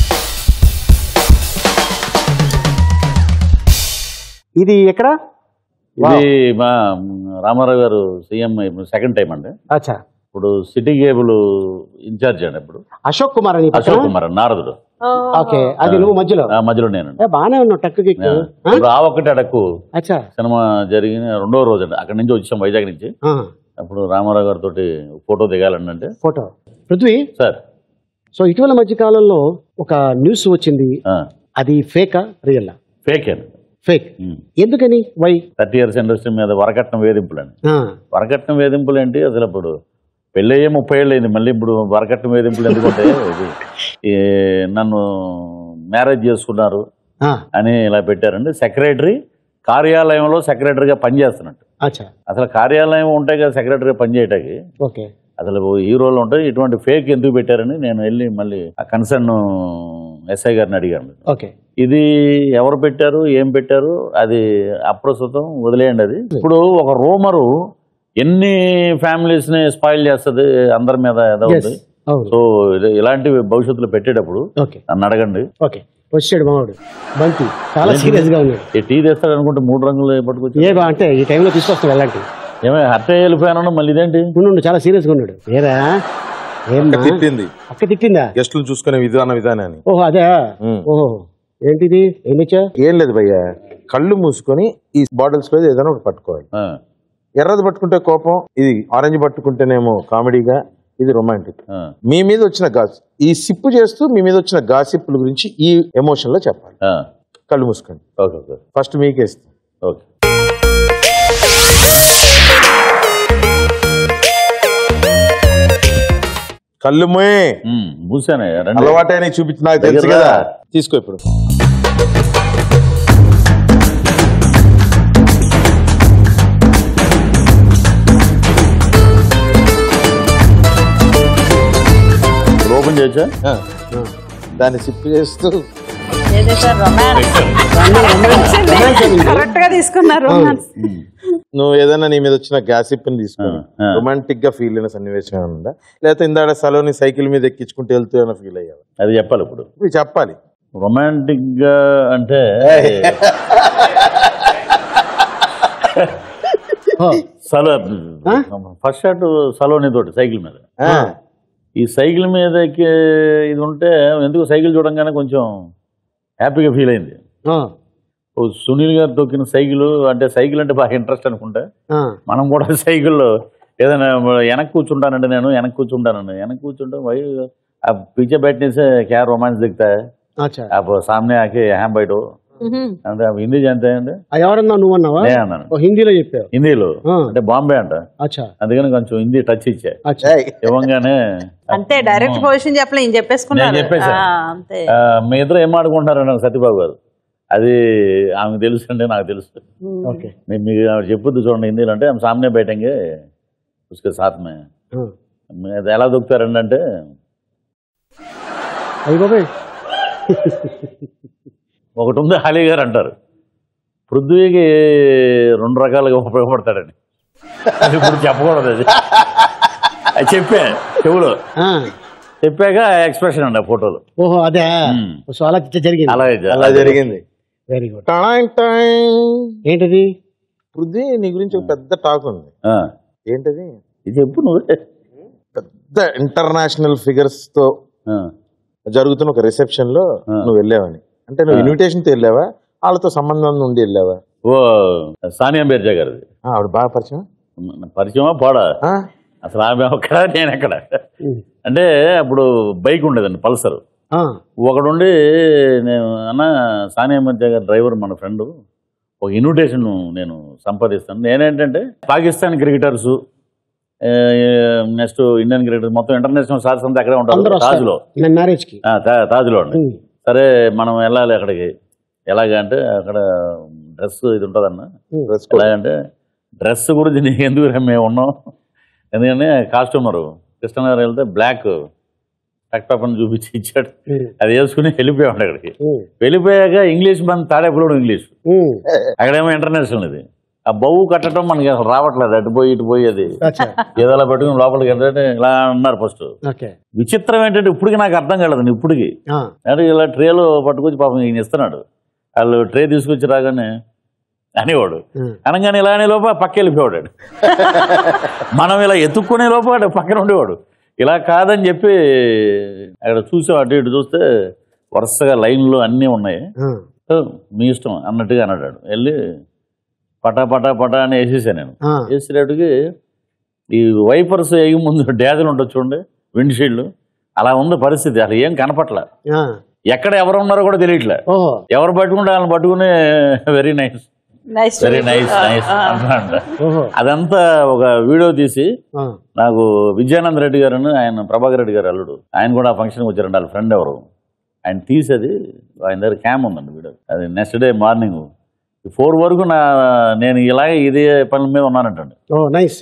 ఇది ఎక్కడ ఇది మా రామారావు గారు సీఎం సెకండ్ టైం అండి అచ్చా ఇప్పుడు సిటీ కేబుల్ ఇన్ఛార్జ్ అండి ఇప్పుడు అశోక్ కుమార్ అని పక్కన? అశోక్ కుమార్ నారదుడు ఓకే అది నువ్వు మధ్యలో ఆ, మధ్యలో నేను ఏ, బాగానే ఉన్నావు టక్కు గిక్కు ఆ? ఇప్పుడు ఆ ఒక్కటి అడక్కు అచ్చా సినిమా జరిగిన రెండో రోజు అండి అక్కడి నుంచి వచ్చాం వైజాగ్ నుంచి ఆ, అప్పుడు రామారావు గారితో ఫోటో దిగాలండి అంటే ఫోటో పృథ్వీ సార్ సో ఇటీవల మధ్య కాలంలో ఒక న్యూస్ వచ్చింది అది ఫేకా రియల్ ఫేక్ అండి ఫేక్ ఎందుకని వై థర్టీ ఇయర్స్ ఇండస్ట్రీ మీద వరకట్నం వేధింపులు అండి వరకట్నం వేధింపులు ఏంటి అసలు ఇప్పుడు పెళ్ళయ్యే ముప్పై ఏళ్ళు అయింది మళ్ళీ ఇప్పుడు వరకట్నం వేధింపులు ఎందుకంటే ఇది ఈ నన్ను మ్యారేజ్ చేసుకున్నారు అని ఇలా పెట్టారండి సెక్రటరీ కార్యాలయంలో సెక్రటరీగా పనిచేస్తున్నట్టు అచ్చా అసలు కార్యాలయం ఉంటాయి కదా సెక్రటరీగా పనిచేయటానికి ఓకే అసలు హీరోలు ఉంటాయి ఇటువంటి ఫేక్ ఎందుకు పెట్టారని నేను వెళ్ళి మళ్ళీ ఆ కన్సర్న్ ఎస్ఐ గారిని అడిగాను ఓకే ఇది ఎవరు పెట్టారు ఏం పెట్టారు అది అప్రస్తుతం వదిలేయండి అది ఇప్పుడు ఒక రూమరు ఎన్ని ఫ్యామిలీస్ ని స్పాయిల్ చేస్తుంది అందరి మీద ఏదో Yes. ఉంది అవును. సో ఇది- ఇలాంటివి భవిష్యత్తులో పెట్టేటప్పుడు ఓకే నన్ను అడగండి ఓకే వచ్చాడు మావాడు బంతి చాలా ఏంటి? సీరియస్ గా ఉన్నాడు ఈ టీ తెస్తాడు అనుకుంటే మూడు రంగులు పట్టుకొచ్చి ఏ బా అంటే ఈ టైంలో తీసుకొస్తాం ఎలాంటి ఏమే హర్ట్ వెళ్ళిపోయాను మళ్ళీ ఇదేంటి ఉండు చాలా సీరియస్ గా ఉన్నాడు ఏరా ఏమ్మా? అక్క తిట్టింది అక్క తిట్టిందా గెస్టులు చూసుకునే విధాన విధానాన్ని ఓహో అదే ఓహో ఏంటిది ఏం తెచ్చా ఏం లేదు భయ్య కళ్ళు మూసుకొని ఈ బాటిల్స్ లో ఏదైనా ఒకటి పట్టుకోవాలి ఎర్రది పట్టుకుంటే కోపం ఇది ఆరెంజ్ పట్టుకుంటేనేమో కామెడీగా ఇది రొమాంటిక్ మీ మీద వచ్చిన గాస్ ఈ సిప్పు చేస్తూ మీ మీద వచ్చిన గాసిప్పుల గురించి ఈ ఎమోషన్ లో చెప్పాలి కళ్ళు మూసుకోండి ఓకే ఓకే ఫస్ట్ మీకే ఇస్తాం ఓకే కళ్ళు మూయ్ మూసానే అలవాటే నీకు చూపించి నాకు తెలుసు దగ్గర కదా రా. తీసుకో ఇప్పుడు ఓపెన్ చేయొచ్చా దాన్ని సిప్ చేస్తూ కరెక్ట్ గా తీసుకున్నారు romance. నువ్వు ఏదైనా నీ మీద వచ్చిన గ్యాసిప్ ని తీసుకుని రొమాంటిక్ గా ఫీల్ అయిన సన్నివేశం ఏమైనా ఉందా లేకపోతే ఇందాడ సలోని సైకిల్ మీద ఎక్కించుకుంటూ వెళ్తూ ఏమైనా ఫీల్ అయ్యావా అది చెప్పాలి ఇప్పుడు ఇప్పుడు చెప్పాలి రొమాంటిక్ గా అంటే సలో ఫస్ట్ షాట్ సలోని తోటి సైకిల్ మీద ఈ సైకిల్ మీద ఎక్కే ఇది ఉంటే ఎందుకు సైకిల్ చూడంగానే కొంచెం హ్యాపీగా ఫీల్ అయింది ఓ సునీల్ గారు తొక్కిన సైకిల్ అంటే సైకిల్ అంటే బాగా ఇంట్రెస్ట్ అనుకుంటా మనం కూడా సైకిల్లో ఏదైనా వెనక్కి కూర్చుంటానండి నేను వెనక్కి కూర్చుంటానండి వెనక్కి కూర్చుంటాం వై ఆ पीछे बैठने से क्या रोमांस दिखता है अच्छा आप सामने आके यहाँ बैठो అంటే హిందీ అంతే అండి ఆ ఎవరన్నా నువ్వు అన్నావా నేను అన్నాను ఓ హిందీలో చెప్పావు హిందీలో అంటే బాంబే అంట అచ్చా అందుకని కొంచెం హిందీ టచ్ ఇచ్చా అచ్చా ఇవ్వంగానే అంతే డైరెక్ట్ పొజిషన్ చెప్పలే ఈయన నేను చెప్పేసుకున్నారు చెప్పేశాను ఆ, అంతే ఆ, మీ ఇద్దరు ఏం ఆడుకుంటున్నారండి సత్యబాబు గారు అది ఆమెకు తెలుసు అంటే నాకు తెలుసు ఓకే నేను మీకు ఆవిడ చెప్పొద్దు చూడండి హిందీలో అంటే ఆమె సామనే బయటంగే ఉస్కే సాత్ మే మీరు ఎలా దొక్కుతారండి అంటే అయ్యి బాబాయ్ ఒకటి ఉంది అలీ గారు అంటారు పృథ్వీకి రెండు రకాలుగా ఉపయోగపడతాడని అది ఇప్పుడు చెప్పకూడదు అది అది చెప్పా చెవులో చెప్పాక ఎక్స్ప్రెషన్ అండి ఆ ఫోటోలో ఓహో అదే సో అలా జరిగింది అలాగే జ- అలా జరిగింది వెరీ గుడ్ టడాంగ్ టాంగ్. ఏంటిది పృథ్వీ నీ గురించి ఒక పెద్ద టాక్ ఉంది ఆ, ఏంటది ఇది చెప్పు నువ్వే పెద్ద ఇంటర్నేషనల్ ఫిగర్స్ తో ఆ, జరుగుతున్న ఒక రిసెప్షన్ లో నువ్వు వెళ్ళావని అంటే నువ్వు ఇన్విటేషన్ తో వెళ్ళావా వాళ్ళతో సంబంధం నుండి వెళ్ళావా ఓ సానియా మీర్జా గారిది ఆ, ఆవిడ బాగా పరిచయం పరిచయమా పోడా అసలు ఆమె ఒక్కడ నేను ఎక్కడ అంటే అప్పుడు బైక్ ఉండేదండి పల్సర్ ఒకడుండి నేను అన్న సానియా మీర్జా గారి డ్రైవర్ మన ఫ్రెండ్ ఒక ఇన్విటేషన్ నేను సంపాదిస్తాను నేనేంటంటే Pakistan cricketers next Indian cricketers మొత్తం ఇంటర్నేషనల్ స్టార్స్ అంతా అక్కడే అందరూ ఉంటారు వస్తారు తాజ్లో నేను మ్యారేజ్ కి ఆ, తా- తాజ్లో అండి సరే మనం వెళ్ళాలి అక్కడికి ఎలాగ అంటే అక్కడ డ్రెస్ ఇది ఉంటుందన్న డ్రెస్ ఎలాగంటే డ్రెస్ గురించి నీకు ఎందుకు రా మేము ఉన్నాం ఎందుకంటే కాస్ట్యూమర్ కృష్ణనగర్ వెళ్తే బ్లాక్ టక్ పేపర్ని చూపించి ఇచ్చాడు అది వేసుకుని వెళ్ళిపోయాడు అక్కడికి వెళ్ళిపోయాక ఇంగ్లీష్ మన తాడేపులోడు ఇంగ్లీష్ అక్కడేమో ఇంటర్నేషనల్ ఇది ఆ బొవ్వు కట్టడం మనకి అసలు రావట్లేదు అటు పోయి ఇటు పోయి అది అచ్చా ఏదో అలా పెట్టుకుని లోపలికి వెళ్తే ఇలా అన్నారు ఫస్ట్ ఓకే విచిత్రం ఏంటంటే ఇప్పటికి నాకు అర్థం కాలేదు ఇప్పటికి ఆ, అంటే ఇలా ట్రేలో పట్టుకొచ్చి పాపం ఈయన ఇస్తున్నాడు వాళ్ళు ట్రే తీసుకొచ్చి రాగానే అనేవాడు ఉమ్. అనగానే ఇలా అనే లోపల పక్క వెళ్ళిపోయాడు మనం ఇలా ఎత్తుక్కునే లోపల వాడు పక్కన ఉండేవాడు ఇలా కాదని చెప్పి అక్కడ చూసాం అటు ఇటు చూస్తే వరుసగా లైన్లు అన్నీ ఉన్నాయి ఆ, "ఓ, మీ ఇష్టం అన్నట్టుగా అన్నాడు వెళ్ళి పటా పటా పటా అని వేసేసాను నేను ఆ. వేసేటట్టుకి ఈ వైపర్స్ వేగి ముందు డ్యాజులు ఉంటుంది చూడండి విండ్షీల్డ్ అలా ఉంది పరిస్థితి అసలు ఏం కనపట్ల ఆ, ఎక్కడ ఎవరు ఉన్నారో కూడా తెలియట్లే ఓహో ఎవరు పట్టుకుంటే వాళ్ళని పట్టుకుని very nice nice very nice nice అంటున్నాడు ఓహో అదంతా ఒక వీడియో తీసి ఆ, నాకు విజయానంద రెడ్డి గారు ఆయన ప్రభాకర్ రెడ్డి గారు అల్లుడు ఆయన కూడా ఆ ఫంక్షన్కి వచ్చారండి వాళ్ళ ఫ్రెండ్ ఎవరు ఆయన తీసేది ఆయన దగ్గర క్యామ్ ఉందండి వీడియో అది నెక్స్ట్ డే మార్నింగ్ ఫోర్ వరకు నా నేను ఇలాగే ఇదే పనుల మీద ఉన్నానంటండి oh nice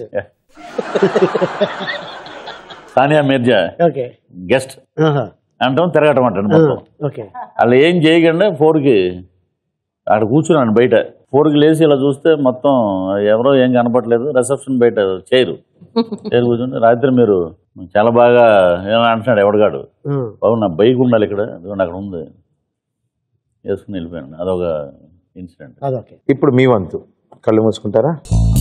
Sania Mirza okay guest ఆహా, అంటాం తిరగటం అంటండి ఆ, మొత్తం ఓకే వాళ్ళు ఏం చేయకండి ఫోర్కి అక్కడ కూర్చున్నాను బయట ఫోర్కి లేచి ఇలా చూస్తే మొత్తం ఎవరో ఏం కనపట్లేదు రిసెప్షన్ బయట చైరు చైర్ కూర్చుంటే రాత్రి మీరు చాలా బాగా ఏమని అంటున్నాడు ఎవడగాడు ఆ, బాబు నా బైక్ ఉండాలి ఇక్కడ ఇదిగోండి అక్కడ ఉంది వేసుకుని వెళ్ళిపోయాను అదొక ఇన్సిడెంట్ అదొకే ఇప్పుడు మీ వంతు కళ్ళు మూసుకుంటారా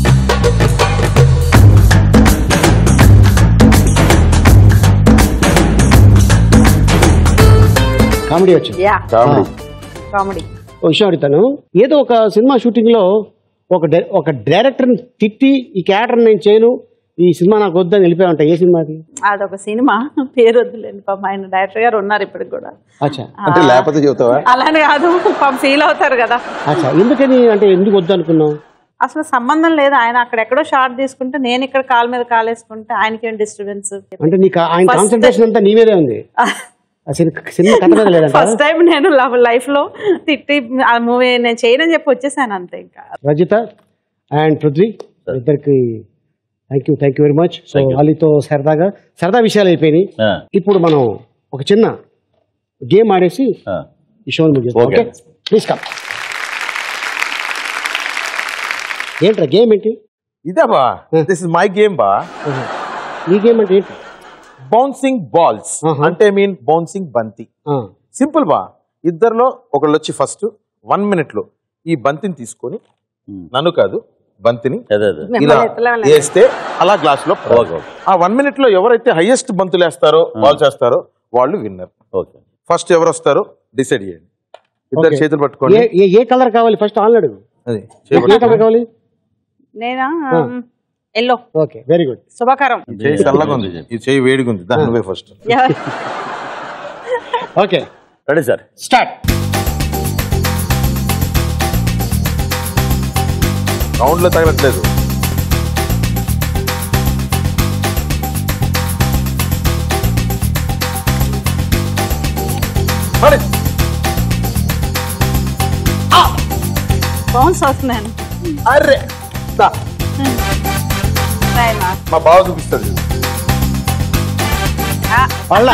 కామెడీ వచ్చింది యా కామెడీ కామెడీ ఓ విషయం అడుగుతాను ఏదో ఒక సినిమా షూటింగ్ లో ఒక డై- ఒక డైరెక్టర్ని తిట్టి ఈ క్యారెక్టర్ నేను చేయను ఈ సినిమా నాకు వద్దని వెళ్ళిపోయా ఉంటాయి ఏ సినిమా అది అదొక సినిమా పేరు వద్దులేండి పాపం ఆయన డైరెక్టర్ గారు ఉన్నారు ఇప్పటికి కూడా అచ్చా అంటే లేకపోతే చెబుతావా అలానే కాదు పాపం ఫీల్ అవుతారు కదా అచ్చా ఎందుకని అంటే ఎందుకు వద్దు అనుకున్నావు అసలు సంబంధం లేదు ఆయన అక్కడెక్కడో షార్ట్ తీసుకుంటే నేను ఇక్కడ కాలు మీద కాలేసుకుంటే ఆయనకి ఏం డిస్టర్బెన్స్ అంటే నీకు ఆయన First- కాన్సన్ట్రేషన్ అంతా నీ మీదే ఉంది ఆ సినిమా సినిమా కథ మీద లేదంట ఫస్ట్ టైం నేను లైఫ్ లో తిట్టి ఆ మూవీ నేను చేయనని చెప్పి వచ్చేసాను అంతే ఇంకా రజిత అండ్ పృథ్వీ ఇద్దరికి thank you thank you very much so వాళ్ళతో సరదాగా సరదా విషయాలు అయిపోయినాయి ఇప్పుడు మనం ఒక చిన్న గేమ్ ఆడేసి ఈ షోని ముగిస్తాం Okay. ఓకే ప్లీజ్ కమ్ ఏంట్రా గేమ్ ఏంటి ఇదా బా దిస్ ఇస్ మై గేమ్ బా ఈ గేమ్ అంటే ఏంటి బౌన్సింగ్ బాల్స్ అంటే మీన్ బౌన్సింగ్ బంతి సింపుల్ బా ఇద్దరిలో ఒకళ్ళు వచ్చి ఫస్ట్ వన్ మినిట్ లో ఈ బంతిని తీసుకొని నన్ను కాదు బంతిని ఇలా మిమ్మల్ని ఎత్తలేమలే. వేస్తే అలా గ్లాస్ లో పడాలి. ఆ వన్ మినిట్ లో ఎవరైతే హైయెస్ట్ బంతులు వేస్తారో బాల్ చేస్తారో వాళ్ళు విన్నర్ ఓకే ఫస్ట్ ఎవరు వస్తారో డిసైడ్ చేయండి ఇద్దరు Okay. చేతులు పట్టుకోండి ఏ ఏ- ఏ కలర్ కావాలి ఫస్ట్ ఆన్ అడుగు అది ఏ కలర్ కావాలి నేనా ఎల్లో ఓకే వెరీ గుడ్ శుభకరం ఈ చేయి చల్లగా ఉంది ఈ చేయి వేడిగా ఉంది దాని నువ్వే ఫస్ట్ ఎవరు- okay ready sir start round లో తగలట్లేదు మరి బౌన్స్ వస్తున్నాను అర్రే దా. Try మా. మా బావ చూపిస్తుంది వాళ్ళ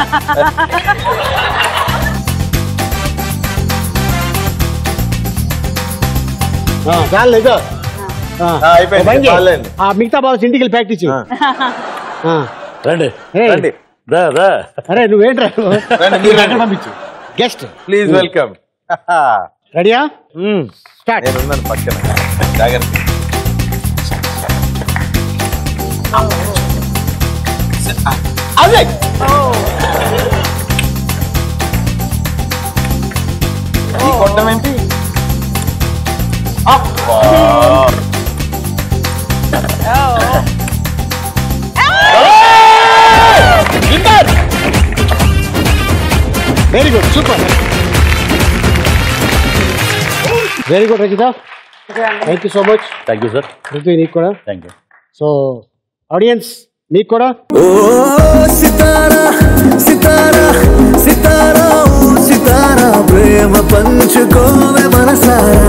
చాలు ఇదో ఆ, అయిపోయింది, ఓ పని చేయి. చాలండి. ఆ మిగతా బాల్స్ ఇంటికి వెళ్ళి ప్రాక్టీస్ చెయ్యి. ఆ. రండి ఏయ్. రండి రా రా అరే నువ్వేంట్రా రండి, మీరు రండి. పంపించు గెస్ట్ ప్లీజ్ వెల్కమ్ రెడీయా స్టార్ట్ నేను ఉన్నాను పక్కన జాగ్రత్త అదే ఈ కొట్టం ఏంటి అబ్బా. Very good super very good Rajitha thank you so much thank you sir Ruthu నీకు కూడా థ్యాంక్ యూ సో ఆడియన్స్ మీకు కూడా ఓ సితారా సితారా సితారా ఓ సితారా ప్రేమ పంచుకోవే మనసారా